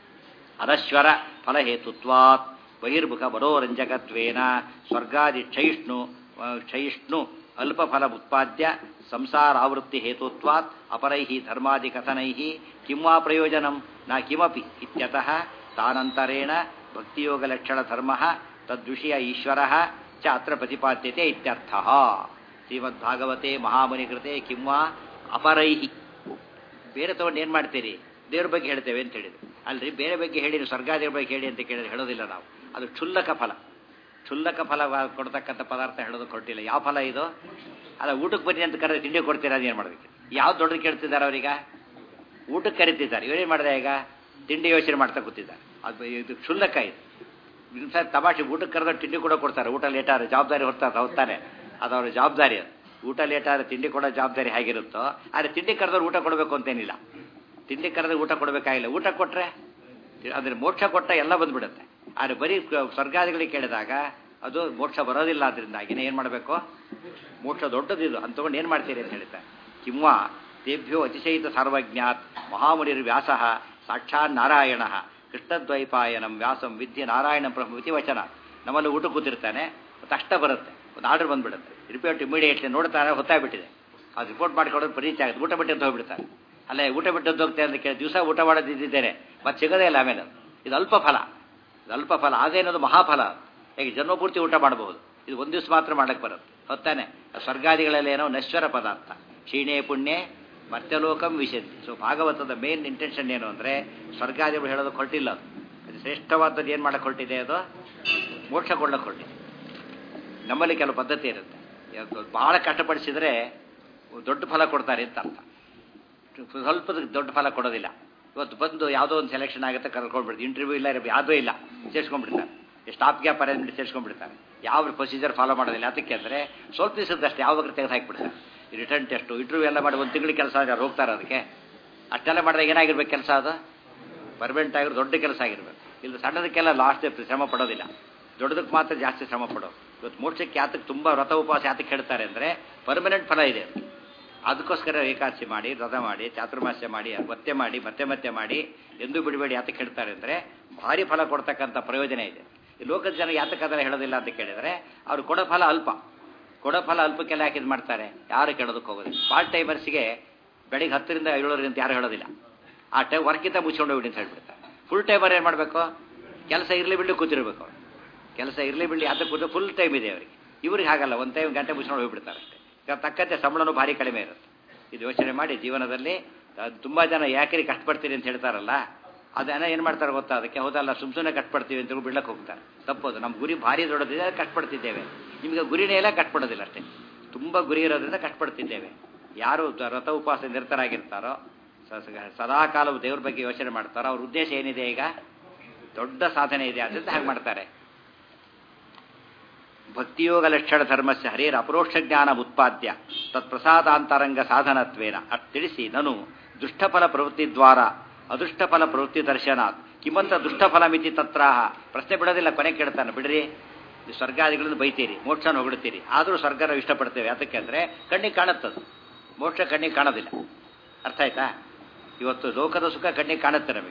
ಅನಶ್ವರ ಫಲಹೇತುತ್ವಾತ್ ಬಹಿರ್ಮುಖ ಮನೋರಂಜಕತ್ವೇನ ಸ್ವರ್ಗಾದಿ ಕ್ಷಯಿಷ್ಣು ಆ, ಕ್ಷಯಿಷ್ಣು ಅಲ್ಪಫಲ ಉತ್ಪಾದ್ಯ ಸಂಸಾರಾವೃತ್ತಿ ಹೇತುತ್ವಾತ್ ಅಪರೈ ಧರ್ಮಾದಿ ಕಥನೈ ಕಿಂ ವಾ ಪ್ರಯೋಜನಂ ನ ಕಿಮಪಿ ಇತ್ಯತಃ ತಾನಂತರೇಣ ಭಕ್ತಿಯೋಗ ಲಕ್ಷಣ ಧರ್ಮ ತದ್ವಿಷಯ ಈಶ್ವರ ಚ ಅತ್ರ ಪ್ರತಿಪಾದ್ಯತೆ ಇತ್ಯರ್ಥ ಶ್ರೀಮದ್ಭಾಗವತೆ ಮಹಾಮುನಿ ಕೃತೆ ಕಿಂ ವಾ ಅಪರೈ ಬೇರೆ ತಗೊಂಡು ಏನು ಮಾಡ್ತೀರಿ ದೇವ್ರ ಬಗ್ಗೆ ಹೇಳ್ತೇವೆ ಅಂತ ಹೇಳಿದ್ರು ಅಲ್ರಿ ಬೇರೆ ಬಗ್ಗೆ ಹೇಳಿ ನೀವು ಸ್ವರ್ಗಾದೇವ್ರ ಬಗ್ಗೆ ಹೇಳಿ ಅಂತ ಕೇಳಿದ್ರೆ ಹೇಳೋದಿಲ್ಲ ನಾವು ಅದು ಕ್ಷುಲ್ಲಕ ಫಲ ಕ್ಷುಲ್ಲಕ ಫಲ ಕೊಡ್ತಕ್ಕಂಥ ಪದಾರ್ಥ ಹೇಳೋದು ಕೊಟ್ಟಿಲ್ಲ ಯಾವ ಫಲ ಇದು ಅಲ್ಲ ಊಟಕ್ಕೆ ಬನ್ನಿ ಅಂತ ಕರೆದ್ರೆ ತಿಂಡಿ ಕೊಡ್ತೀರಾ ಅದೇನು ಮಾಡಬೇಕು ಯಾವ ದೊಡ್ಡದು ಕೇಳ್ತಿದ್ದಾರೆ ಅವರೀಗ ಊಟಕ್ಕೆ ಕರಿತಿದ್ದಾರೆ ಇವರೇನು ಮಾಡಿದೆ ಈಗ ತಿಂಡಿ ಯೋಚನೆ ಮಾಡ್ತಾ ಕೂತಿದ್ದಾರೆ ಅದು ಇದು ಕ್ಷುಲ್ಲಕ ಇದು ಸರ್ ತಮಾಷೆ ಊಟಕ್ಕೆ ಕರೆದ್ರೆ ತಿಂಡಿ ಕೂಡ ಕೊಡ್ತಾರೆ ಊಟ ಲೇಟ್ ಆದ್ರೆ ಜವಾಬ್ದಾರಿ ಹೊರ್ತಾರೆ ಹೊರ್ತಾರೆ ಅದು ಅವ್ರ ಜವಾಬ್ದಾರಿ ಅದು ಊಟ ಲೇಟ್ ಆದ್ರೆ ತಿಂಡಿ ಕೊಡೋ ಜವಾಬ್ದಾರಿ ಹೇಗಿರುತ್ತೋ ಆದರೆ ತಿಂಡಿ ಕರೆದ್ರೆ ಊಟ ಕೊಡಬೇಕು ಅಂತೇನಿಲ್ಲ ತಿಂಡಿ ಕರೆದ್ರೆ ಊಟ ಕೊಡಬೇಕಾಗಿಲ್ಲ ಊಟ ಕೊಟ್ಟರೆ ಅದ್ರ ಮೋಕ್ಷ ಕೊಟ್ಟ ಎಲ್ಲ ಬಂದ್ಬಿಡುತ್ತೆ ಆದರೆ ಬರೀ ಕ- ಸ್ವರ್ಗಾದಿಗಳಿಗೆ ಕೇಳಿದಾಗ ಅದು ಮೋಕ್ಷ ಬರೋದಿಲ್ಲ ಅದರಿಂದಾಗಿನೇ ಏನು ಮಾಡಬೇಕು ಮೋಕ್ಷ ದೊಡ್ಡದಿದು ಅಂತ ತಗೊಂಡು ಏನು ಮಾಡ್ತೀರಿ ಅಂತ ಹೇಳ್ತಾರೆ ಕಿಂವಾ ತೇಭ್ಯೋ ಅತಿಶಯಿತ ಸರ್ವಜ್ಞಾತ್ ಮಹಾಮುನಿರ್ ವ್ಯಾಸ ಸಾಕ್ಷಾತ್ ನಾರಾಯಣ ಕೃಷ್ಣದ್ವೈಪಾಯನಂ ವ್ಯಾಸಂ ವಿದ್ಯೆ ನಾರಾಯಣ ಪ್ರಭೃತಿ ವಚನ ನಮ್ಮಲ್ಲಿ ಊಟ ಕೂತಿರ್ತಾನೆ ತಕ್ಷಣ ಬರುತ್ತೆ ಒಂದು ಆರ್ಡರ್ ಬಂದ್ಬಿಡುತ್ತೆ ರಿಪೋರ್ಟ್ ಇಮಿಡಿಯೇಟ್ಲಿ ನೋಡ್ತಾರೆ ಹೊತ್ತಾಗ್ಬಿಟ್ಟಿದೆ ಅದು ರಿಪೋರ್ಟ್ ಮಾಡಿಕೊಡೋದು ಪರಿಚಯ ಆಗುತ್ತೆ ಊಟ ಬಿಟ್ಟು ಅಂತ ಹೋಗ್ಬಿಡ್ತಾರೆ ಅಲ್ಲೇ ಊಟ ಬಿಟ್ಟು ಅಂತ ಹೋಗ್ತಾರೆ ಅಂತ ಕೇಳಿ ದಿವಸ ಊಟ ಮಾಡೋದಿದ್ದೇನೆ ಮತ್ತೆ ಸಿಗೋದೇ ಇಲ್ಲ ಆಮೇಲೆ ಅದು. ಇದು ಅಲ್ಪ ಫಲ ಇದು ಅಲ್ಪ ಫಲ ಅದೇನದು ಮಹಾಫಲ ಹೇಗೆ ಜನ್ಮಪೂರ್ತಿ ಊಟ ಮಾಡಬಹುದು ಇದು ಒಂದು ದಿವಸ ಮಾತ್ರ ಮಾಡಕ್ಕೆ ಬರುತ್ತೆ ಹೊತ್ತಾನೆ ಸ್ವರ್ಗಾದಿಗಳಲ್ಲಿ ಏನೋ ನಶ್ವರ ಪದಾರ್ಥ ಕ್ಷೀಣೆ ಪುಣ್ಯ ಮರ್ತ್ಯಲೋಕಂ ವಿಶಂತಿ ಸೊ ಭಾಗವತದ ಮೇನ್ ಇಂಟೆನ್ಷನ್ ಏನು ಅಂದರೆ ಸ್ವರ್ಗಾದಿಗಳು ಹೇಳೋದು ಕೊಟ್ಟಿಲ್ಲ ಅದು ಅದು ಶ್ರೇಷ್ಠವಾದದ್ದು ಏನು ಮಾಡಕ್ಕೆ ಹೊರಟಿದೆ ಅದು ಮೋಕ್ಷ ಕೊಡ್ಲಕ್ಕೆ ಹೊರಟಿದೆ ನಮ್ಮಲ್ಲಿ ಕೆಲವು ಪದ್ಧತಿ ಇರುತ್ತೆ ಯಾವ್ದು ಬಹಳ ಕಷ್ಟಪಡಿಸಿದರೆ ದೊಡ್ಡ ಫಲ ಕೊಡ್ತಾರೆ ಅಂತ ಅರ್ಥ ಸ್ವಲ್ಪ ದೊಡ್ಡ ಫಲ ಕೊಡೋದಿಲ್ಲ ಇವತ್ತು ಬಂದು ಯಾವುದೋ ಒಂದು ಸೆಲೆಕ್ಷನ್ ಆಗುತ್ತೆ ಕರ್ಕೊಂಡ್ಬಿಡ್ತಾರೆ ಇಂಟರ್ವ್ಯೂ ಇಲ್ಲ ಇರಬೇಕು ಯಾವುದೂ ಇಲ್ಲ ಸೇರ್ಸ್ಕೊಂಡ್ಬಿಡ್ತಾರೆ ಸ್ಟಾಪ್ ಗ್ಯಾಪ್ ಅರೇಂಜ್ಮೆಂಟ್ ಸೇರ್ಸ್ಕೊಂಡ್ಬಿಡ್ತಾರೆ ಯಾವ ಪ್ರೊಸೀಜರ್ ಫಾಲೋ ಮಾಡೋದಿಲ್ಲ ಅದಕ್ಕೆ ಅಂದರೆ ಸ್ವಲ್ಪ ದಿವಸದಷ್ಟು ಯಾವಾಗ ತೆಗೆದು ಹಾಕಿಬಿಡ್ತಾರೆ ರಿಟರ್ನ್ ಟೆಸ್ಟು ಇಂಟರ್ವ್ಯೂ ಎಲ್ಲ ಮಾಡಿ ಒಂದು ತಿಂಗಳು ಕೆಲಸ ಆಗಿ ಹೋಗ್ತಾರೆ ಅದಕ್ಕೆ ಅಷ್ಟೆಲ್ಲ ಮಾಡಿದಾಗ ಏನಾಗಿರ್ಬೇಕು ಕೆಲಸ ಅದು ಪರ್ಮನೆಂಟ್ ಆಗಿರೋ ದೊಡ್ಡ ಕೆಲಸ ಆಗಿರ್ಬೇಕು ಇಲ್ಲಿ ಸಣ್ಣದಕ್ಕೆಲ್ಲ ಲಾಸ್ಟ್ ಶ್ರಮ ಪಡೋದಿಲ್ಲ ದೊಡ್ಡದಕ್ಕೆ ಮಾತ್ರ ಜಾಸ್ತಿ ಶ್ರಮ ಪಡೋದು ಇವತ್ತು ಮೋಕ್ಷಕ್ಕೆ ಯಾತಕ್ಕೆ ತುಂಬ ವ್ರತ ಉಪವಾಸ ಯಾತಕ್ಕೆ ಹೇಳ್ತಾರೆ ಅಂದರೆ ಪರ್ಮನೆಂಟ್ ಫಲ ಇದೆ ಅದಕ್ಕೋಸ್ಕರ ಏಕಾದಶಿ ಮಾಡಿ ವ್ರತ ಮಾಡಿ ಚಾತುರ್ಮಾಸ್ಯ ಮಾಡಿ ಮತ್ತೆ ಮಾಡಿ ಮತ್ತೆ ಮತ್ತೆ ಮಾಡಿ ಎಂದೂ ಬಿಡಬೇಡಿ ಯಾತಕ್ಕೆ ಹೇಳ್ತಾರೆ ಅಂದರೆ ಭಾರಿ ಫಲ ಕೊಡ್ತಕ್ಕಂಥ ಪ್ರಯೋಜನ ಇದೆ ಈ ಲೋಕದ ಜನ ಯಾತಕ್ಕೆ ಅದೆಲ್ಲ ಹೇಳೋದಿಲ್ಲ ಅಂತ ಕೇಳಿದರೆ ಅವ್ರು ಕೊಡೋ ಫಲ ಅಲ್ಪ ಕೊಡೋ ಫಲ ಅಲ್ಪಕ್ಕೆಲ್ಲ ಯಾಕೆ ಇದು ಮಾಡ್ತಾರೆ ಯಾರು ಕೇಳೋದಕ್ಕೆ ಹೋಗೋದಿಲ್ಲ ಪಾರ್ಟ್ ಟೈಮರ್ಸ್ಗೆ ಬೆಳಿಗ್ಗೆ ಹತ್ತರಿಂದ ಏಳರಿಂದ ಯಾರು ಹೇಳೋದಿಲ್ಲ ಆ ಟೈಮ್ ವರ್ಕಿಂತ ಮುಚ್ಕೊಂಡು ಹೋಗ್ಬಿಡಿ ಅಂತ ಹೇಳ್ಬಿಡ್ತಾರೆ ಫುಲ್ ಟೈಮರ್ ಏನು ಮಾಡಬೇಕು ಕೆಲಸ ಇರಲಿ ಬಿಡಲಿ ಕೂತಿರ್ಬೇಕು ಅವ್ರು ಕೆಲಸ ಇರಲಿ ಬಿಡಲಿ ಅದಕ್ಕೆ ಕೂತು ಫುಲ್ ಟೈಮ್ ಇದೆ ಅವರಿಗೆ ಇವ್ರಿಗೆ ಹಾಗಲ್ಲ ಒಂದು ಟೈಮ್ ಗಂಟೆ ಮುಚ್ಕೊಂಡು ಹೋಗ್ಬಿಡ್ತಾರೆ ಅಷ್ಟೇ ಈಗ ತಕ್ಕಂತೆ ಸಂಬಳನೂ ಭಾರಿ ಕಡಿಮೆ ಇರುತ್ತೆ ಇದು ಯೋಚನೆ ಮಾಡಿ ಜೀವನದಲ್ಲಿ ಅಹ್, ತುಂಬಾ ಜನ ಯಾಕೆ ಕಷ್ಟಪಡ್ತೀರಿ ಅಂತ ಹೇಳ್ತಾರಲ್ಲ ಅದನ್ನ ಏನು ಮಾಡ್ತಾರೆ ಗೊತ್ತಾ ಅದಕ್ಕೆ ಹೌದಲ್ಲ ಸುಮ್ ಸುಮ್ಮನೆ ಕಷ್ಟಪಡ್ತೀವಿ ಅಂತ ಬಿಡ್ಲಕ್ಕೆ ಹೋಗ್ತಾರೆ ತಪ್ಪೋದು ನಮ್ಮ ಗುರಿ ಭಾರಿ ದೊಡ್ಡದಿದೆ ಅದಕ್ಕೆ ಕಷ್ಟಪಡ್ತಿದ್ದೇವೆ ನಿಮಗೆ ಗುರಿನೇ ಎಲ್ಲ ಕಷ್ಟಪಡೋದಿಲ್ಲ ಅಷ್ಟೇ ತುಂಬ ಗುರಿ ಇರೋದ್ರಿಂದ ಕಷ್ಟಪಡ್ತಿದ್ದೇವೆ ಯಾರು ದ- ವ್ರತ ಉಪವಾಸ ನಿರತರಾಗಿರ್ತಾರೋ ಸ- ಸ- ಸದಾ ಕಾಲವು ದೇವ್ರ ಬಗ್ಗೆ ಯೋಚನೆ ಮಾಡ್ತಾರೋ ಅವ್ರ ಉದ್ದೇಶ ಏನಿದೆ ಈಗ ದೊಡ್ಡ ಸಾಧನೆ ಇದೆ ಅದರಿಂದ ಹಾಗೆ ಮಾಡ್ತಾರೆ ಭಕ್ತಿಯೋಗ ಲಕ್ಷಣ ಧರ್ಮಸ್ಯ ಹರೇರ ಅಪರೋಕ್ಷ ಜ್ಞಾನ ಉತ್ಪಾದ್ಯ ತತ್ಪ್ರಸಾದಾಂತರಂಗ ಸಾಧನತ್ವೇನ ಅಟ್ ತಿಳಿಸಿ ನನು ದುಷ್ಟಫಲ ಪ್ರವೃತ್ತಿ ದ್ವಾರ ಅದೃಷ್ಟಫಲ ಪ್ರವೃತ್ತಿ ದರ್ಶನಾತ್ ಕಿಮಂತ ದುಷ್ಟಫಲ ಮಿತಿ ತತ್ರಾಹ ಪ್ರಶ್ನೆ ಬಿಡೋದಿಲ್ಲ ಕೊನೆ ಕೇಳ್ತಾನೆ ಬಿಡ್ರಿ ಈ ಸ್ವರ್ಗಾದಿಗಳನ್ನು ಬೈತೀರಿ ಮೋಕ್ಷನ ಹೊಗಡ್ತೀರಿ ಆದರೂ ಸ್ವರ್ಗ ನಾವು ಇಷ್ಟಪಡ್ತೇವೆ ಯಾತಕ್ಕೆ ಅಂದರೆ ಕಣ್ಣಿಗೆ ಕಾಣುತ್ತದು ಮೋಕ್ಷ ಕಣ್ಣಿಗೆ ಕಾಣೋದಿಲ್ಲ ಅರ್ಥ ಆಯ್ತಾ ಇವತ್ತು ಲೋಕದ ಸುಖ ಕಣ್ಣಿಗೆ ಕಾಣುತ್ತೆ ನಮಗೆ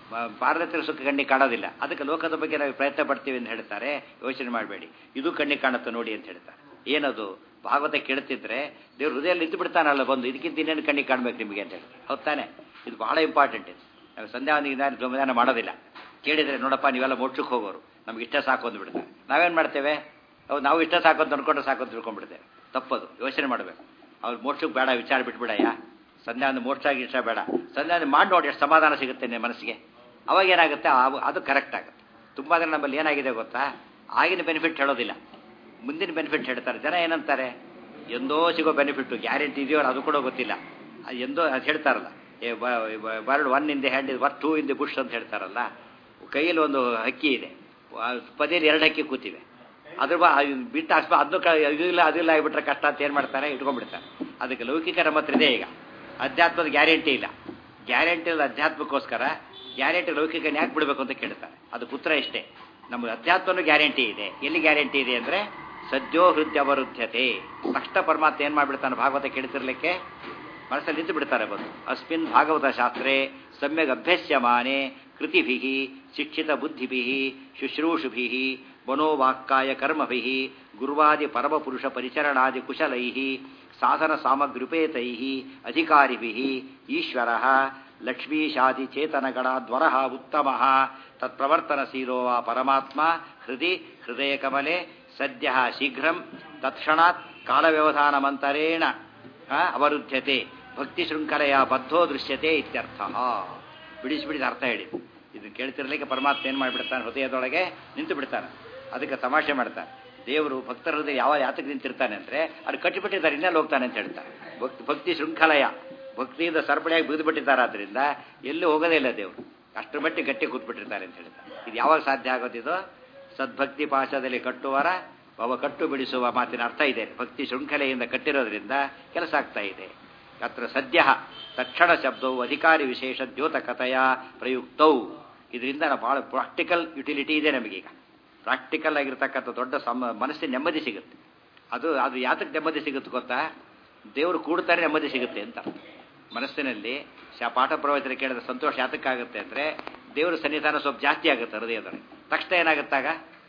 ಮ- ಪಾರದರ್ಶಕ ಸುಖ ಕಣ್ಣಿಗೆ ಕಾಣೋದಿಲ್ಲ ಅದಕ್ಕೆ ಲೋಕದ ಬಗ್ಗೆ ನಾವು ಪ್ರಯತ್ನ ಪಡ್ತೀವಿ ಅಂತ ಹೇಳ್ತಾರೆ ಯೋಚನೆ ಮಾಡಬೇಡಿ ಇದು ಕಣ್ಣಿಗೆ ಕಾಣುತ್ತೆ ನೋಡಿ ಅಂತ ಹೇಳ್ತಾರೆ ಏನದು ಭಾಗವತ ಕೇಳ್ತಿದ್ರೆ ದೇವ್ರು ಹೃದಯದಲ್ಲಿ ನಿಂತು ಬಿಡ್ತಾನಲ್ಲ ಬಂದು ಇದಕ್ಕಿಂತ ಇನ್ನೇನು ಕಣ್ಣಿಗೆ ಕಾಣ್ಬೇಕು ನಿಮಗೆ ಅಂತ ಹೇಳ್ತಾರೆ ಹೌದ್ ತಾನೆ ಇದು ಬಹಳ ಇಂಪಾರ್ಟೆಂಟ್ ಇದು ನಾವು ಸಂಧ್ಯಾವಂದಿಗೆ ಧೂಮದಾನ ಮಾಡೋದಿಲ್ಲ ಕೇಳಿದರೆ ನೋಡಪ್ಪ ನೀವೆಲ್ಲ ಮೋಕ್ಷಕ್ಕೆ ಹೋಗೋರು ನಮ್ಗೆ ಇಷ್ಟ ಸಾಕು ಅಂತ ಬಿಡ್ತಾರೆ ನಾವೇನು ಮಾಡ್ತೇವೆ ಹೌದು ನಾವು ಇಷ್ಟ ಸಾಕು ಅಂತ ಅನ್ಕೊಂಡ್ರೆ ಸಾಕು ಅಂತ ತಿಳ್ಕೊಂಡ್ಬಿಡ್ತೇವೆ ತಪ್ಪದು ಯೋಚನೆ ಮಾಡಬೇಕು ಅವ್ರು ಮೋಕ್ಷಕ್ಕೆ ಬೇಡ ವಿಚಾರ ಬಿಟ್ಬಿಡಯ್ಯ ಸಂಧ್ಯಾ ಒಂದು ಮೋಕ್ಷಾಗಿ ಇಷ್ಟ ಬೇಡ ಸಂಧ್ಯಾ ಒಂದು ಮಾಡಿ ನೋಡಿ ಎಷ್ಟು ಸಮಾಧಾನ ಸಿಗುತ್ತೆ ನಿಮ್ಮ ಮನಸ್ಸಿಗೆ ಅವಾಗ ಏನಾಗುತ್ತೆ ಆ- ಅದು ಕರೆಕ್ಟ್ ಆಗುತ್ತೆ ತುಂಬ ಜನ ನಮ್ಮಲ್ಲಿ ಏನಾಗಿದೆ ಗೊತ್ತಾ ಆಗಿನ ಬೆನಿಫಿಟ್ ಹೇಳೋದಿಲ್ಲ ಮುಂದಿನ ಬೆನಿಫಿಟ್ ಹೇಳ್ತಾರೆ ಜನ ಏನಂತಾರೆ ಎಂದೋ ಸಿಗೋ ಬೆನಿಫಿಟ್ ಗ್ಯಾರಂಟಿ ಇದೆಯೋ ಅದು ಕೂಡ ಗೊತ್ತಿಲ್ಲ ಅದು ಎಂದೋ ಅದು ಹೇಳ್ತಾರಲ್ಲ a bird one in the hand worth two in the bush ಅಂತ ಹೇಳ್ತಾರಲ್ಲ ಕೈಯಲ್ಲಿ ಒಂದು ಹಕ್ಕಿ ಇದೆ ಆ ಪದೇಲಿ ಎರಡು ಹಕ್ಕಿ ಕೂತಿವೆ ಅದ್ರ ಬಾ ಅದ್ ಬಿಟ್ಟು ಅಷ್ಟು ಅದನ್ನು ಕ ಇದು ಇಲ್ಲ ಅದಿಲ್ಲ ಆಗಿಬಿಟ್ರೆ ಕಷ್ಟ ಅಂತ ಏನು ಮಾಡ್ತಾರೆ ಇಟ್ಕೊಂಡ್ಬಿಡ್ತಾರೆ ಅದಕ್ಕೆ ಲೌಕಿಕ ನಮ್ಮ ಹತ್ರ ಇದೆ ಈಗ ಅಧ್ಯಾತ್ಮದ ಗ್ಯಾರಂಟಿ ಇಲ್ಲ ಗ್ಯಾರಂಟಿ ಇಲ್ಲ ಅಧ್ಯಾತ್ಮಕ್ಕೋಸ್ಕರ ಗ್ಯಾರಂಟಿ ಲೌಕಿಕನ ಯಾಕೆ ಬಿಡಬೇಕು ಅಂತ ಕೇಳ್ತಾರೆ ಅದು ಪುತ್ರ ಇಷ್ಟೇ ನಮ್ಮ ಅಧ್ಯಾತ್ಮನೂ ಗ್ಯಾರಂಟಿ ಇದೆ ಎಲ್ಲಿ ಗ್ಯಾರಂಟಿ ಇದೆ ಅಂದರೆ ಸದ್ಯೋ ಹೃದಯವರುದ್ಧತೆ ತಕ್ಷಣ ಪರಮಾತ್ಮ ಏನು ಮಾಡಿಬಿಡ್ತಾನೆ ಭಾಗವತ ಕೇಳ್ತಿರ್ಲಿಕ್ಕೆ ಮನಸ್ಸಲ್ಲಿ ನಿಂತು ಬಿಡ್ತಾರೆ ಬಂದು ಅಸ್ಮಿನ್ ಭಾಗವತ ಶಾಸ್ತ್ರೇ ಸಮ್ಯಕ್ ಅಭ್ಯಸ್ಯಮಾನೆ ಕೃತಿಭಿ ಶಿಕ್ಷಿತ ಬುದ್ಧಿಭಿ ಶುಶ್ರೂಷುಭಿ ಮನೋವಾಕ್ಕಾಯ ಕರ್ಮಭಿ ಗುರುವಾದಿ ಪರಮಪುರುಷ ಪರಿಚರಣಾದಿ ಕುಶಲೈ ಸಾಧನ ಸಾಮಗ್ರ್ಯುಪೇತೈ ಅಧಿಕಾರಿಭಿ ಈಶ್ವರ ಲಕ್ಷ್ಮೀಶಾದಿ ಚೇತನಗಣಾದ್ವರ ಉತ್ತಮ ತತ್ಪ್ರವರ್ತನಶೀಲೋ ವಾ ಪರಮಾತ್ಮ ಹೃದಯ ಹೃದಯ ಕಮಲೆ ಸದ್ಯ ಶೀಘ್ರಂ ತತ್ಕ್ಷಣಾತ್ ಕಾಲವ್ಯವಧಾನಮಂತರೇಣ ಆ, ಅವರುದ್ಧತೆ ಭಕ್ತಿ ಶೃಂಖಲೆಯ ಬದ್ಧೋ ದೃಶ್ಯತೆ ಇತ್ಯರ್ಥ ಬಿಡಿಸಿ ಬಿಡಿಸಿ ಅರ್ಥ ಹೇಳಿ ಇದನ್ನು ಕೇಳ್ತಿರ್ಲಿಕ್ಕೆ ಪರಮಾತ್ಮ ಏನು ಮಾಡಿಬಿಡ್ತಾನೆ ಹೃದಯದೊಳಗೆ ನಿಂತು ಬಿಡ್ತಾನೆ ಅದಕ್ಕೆ ತಮಾಷೆ ಮಾಡ್ತಾನೆ ದೇವರು ಭಕ್ತರ ಹೃದಯ ಯಾವ ಯಾತಕ್ಕೆ ನಿಂತಿರ್ತಾನೆ ಅಂದರೆ ಅದು ಕಟ್ಟಿಬಿಟ್ಟಿದ್ದಾರೆ ಇನ್ನೆಲ್ಲಿ ಹೋಗ್ತಾನೆ ಅಂತ ಹೇಳ್ತಾರೆ ಭಕ್ತಿ ಭಕ್ತಿ ಶೃಂಖಲೆಯ ಭಕ್ತಿಯಿಂದ ಸರಪಳಿಯಾಗಿ ಬಿಗಿದುಬಿಟ್ಟಿದ್ದಾರೆ ಆದ್ದರಿಂದ ಎಲ್ಲೂ ಹೋಗೋದೇ ಇಲ್ಲ ದೇವರು ಅಷ್ಟರ ಮಟ್ಟಿಗೆ ಗಟ್ಟಿ ಕೂತ್ಬಿಟ್ಟಿರ್ತಾರೆ ಅಂತ ಹೇಳ್ತಾರೆ ಇದು ಯಾವಾಗ ಸಾಧ್ಯ ಆಗೋದಿದು ಸದ್ಭಕ್ತಿ ಪಾಶದಲ್ಲಿ ಕಟ್ಟುವರ ಅವ ಕಟ್ಟು ಬಿಡಿಸುವ ಮಾತಿನ ಅರ್ಥ ಇದೆ ಭಕ್ತಿ ಶೃಂಖಲೆಯಿಂದ ಕಟ್ಟಿರೋದ್ರಿಂದ ಕೆಲಸ ಆಗ್ತಾ ಇದೆ ಅತ್ರ ಸದ್ಯ ತಕ್ಷಣ ಶಬ್ದವು ಅಧಿಕಾರಿ ವಿಶೇಷ ದ್ಯೋತಕತೆಯ ಪ್ರಯುಕ್ತೌ ಇದರಿಂದ ಭಾಳ ಪ್ರಾಕ್ಟಿಕಲ್ ಯುಟಿಲಿಟಿ ಇದೆ ನಮಗೀಗ ಪ್ರಾಕ್ಟಿಕಲ್ ಆಗಿರ್ತಕ್ಕಂಥ ದೊಡ್ಡ ಸಮ ಮನಸ್ಸಿನ ನೆಮ್ಮದಿ ಸಿಗುತ್ತೆ ಅದು ಅದು ಯಾತಕ್ಕೆ ನೆಮ್ಮದಿ ಸಿಗುತ್ತೆ ಗೊತ್ತಾ ದೇವರು ಕೂಡ್ತಾರೆ ನೆಮ್ಮದಿ ಸಿಗುತ್ತೆ ಅಂತ ಮನಸ್ಸಿನಲ್ಲಿ ಶಾ ಪಾಠ ಪ್ರವಚನ ಕೇಳಿದ ಸಂತೋಷ ಯಾತಕ್ಕಾಗುತ್ತೆ ಅಂದರೆ ದೇವರ ಸನ್ನಿಧಾನ ಸ್ವಲ್ಪ ಜಾಸ್ತಿ ಆಗುತ್ತೆ ಹೃದಯದೊಳಗೆ ತಕ್ಷಣ ಏನಾಗುತ್ತಾಗ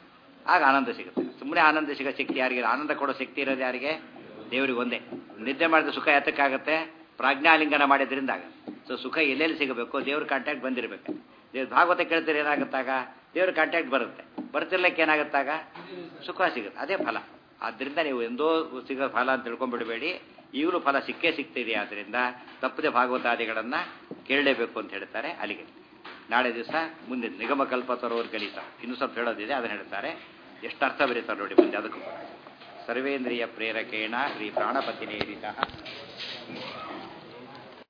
ಆಗ ಆನಂದ ಸಿಗುತ್ತೆ ಸುಮ್ಮನೆ ಆನಂದ ಸಿಗೋ ಶಕ್ತಿ ಯಾರಿಗೆ ಆನಂದ ಕೊಡೋ ಶಕ್ತಿ ಇರೋದು ಯಾರಿಗೆ ದೇವರಿಗೆ ಒಂದೇ ನಿದ್ದೆ ಮಾಡಿದ ಸುಖ ಯಾತಕ್ಕಾಗತ್ತೆ ಪ್ರಾಜ್ಞಾಲಿಂಗನ ಮಾಡಿದ್ರಿಂದ ಆಗುತ್ತೆ ಸೊ ಸುಖ ಎಲ್ಲೆಲ್ಲಿ ಸಿಗಬೇಕು ದೇವ್ರ ಕಾಂಟ್ಯಾಕ್ಟ್ ಬಂದಿರಬೇಕು ದೇವ್ರ ಭಾಗವತ ಕೇಳ್ತಾರೆ ಏನಾಗುತ್ತಾಗ ದೇವ್ರ ಕಾಂಟ್ಯಾಕ್ಟ್ ಬರುತ್ತೆ ಬರ್ತಿರ್ಲಿಕ್ಕೆ ಏನಾಗುತ್ತಾಗ ಸುಖ ಸಿಗುತ್ತೆ ಅದೇ ಫಲ ಆದ್ದರಿಂದ ನೀವು ಎಂದೋ ಸಿಗೋ ಫಲ ಅಂತ ತಿಳ್ಕೊಂಡ್ಬಿಡಬೇಡಿ ಈಗಲೂ ಫಲ ಸಿಕ್ಕೇ ಸಿಗ್ತಿದೆ ಆದ್ದರಿಂದ ತಪ್ಪದೆ ಭಾಗವತಾದಿಗಳನ್ನು ಕೇಳಲೇಬೇಕು ಅಂತ ಹೇಳ್ತಾರೆ ಅಲ್ಲಿಗೆ ನಾಳೆ ದಿವಸ ಮುಂದೆ ನಿಗಮ ಕಲ್ಪತರೋರ್ ಗಣಿತ ಇನ್ನೂ ಸ್ವಲ್ಪ ಹೇಳೋದಿದೆ ಅದನ್ನು ಹೇಳ್ತಾರೆ ಎಷ್ಟು ಅರ್ಥ ಬರೀತಾರೆ ನೋಡಿ ಮುಂದೆ ಅದಕ್ಕೂ ಸರ್ವೇಂದ್ರಿಯ ಪ್ರೇರಕೇಣ ಶ್ರೀ ಪ್ರಾಣಪತಿನೇರಿತ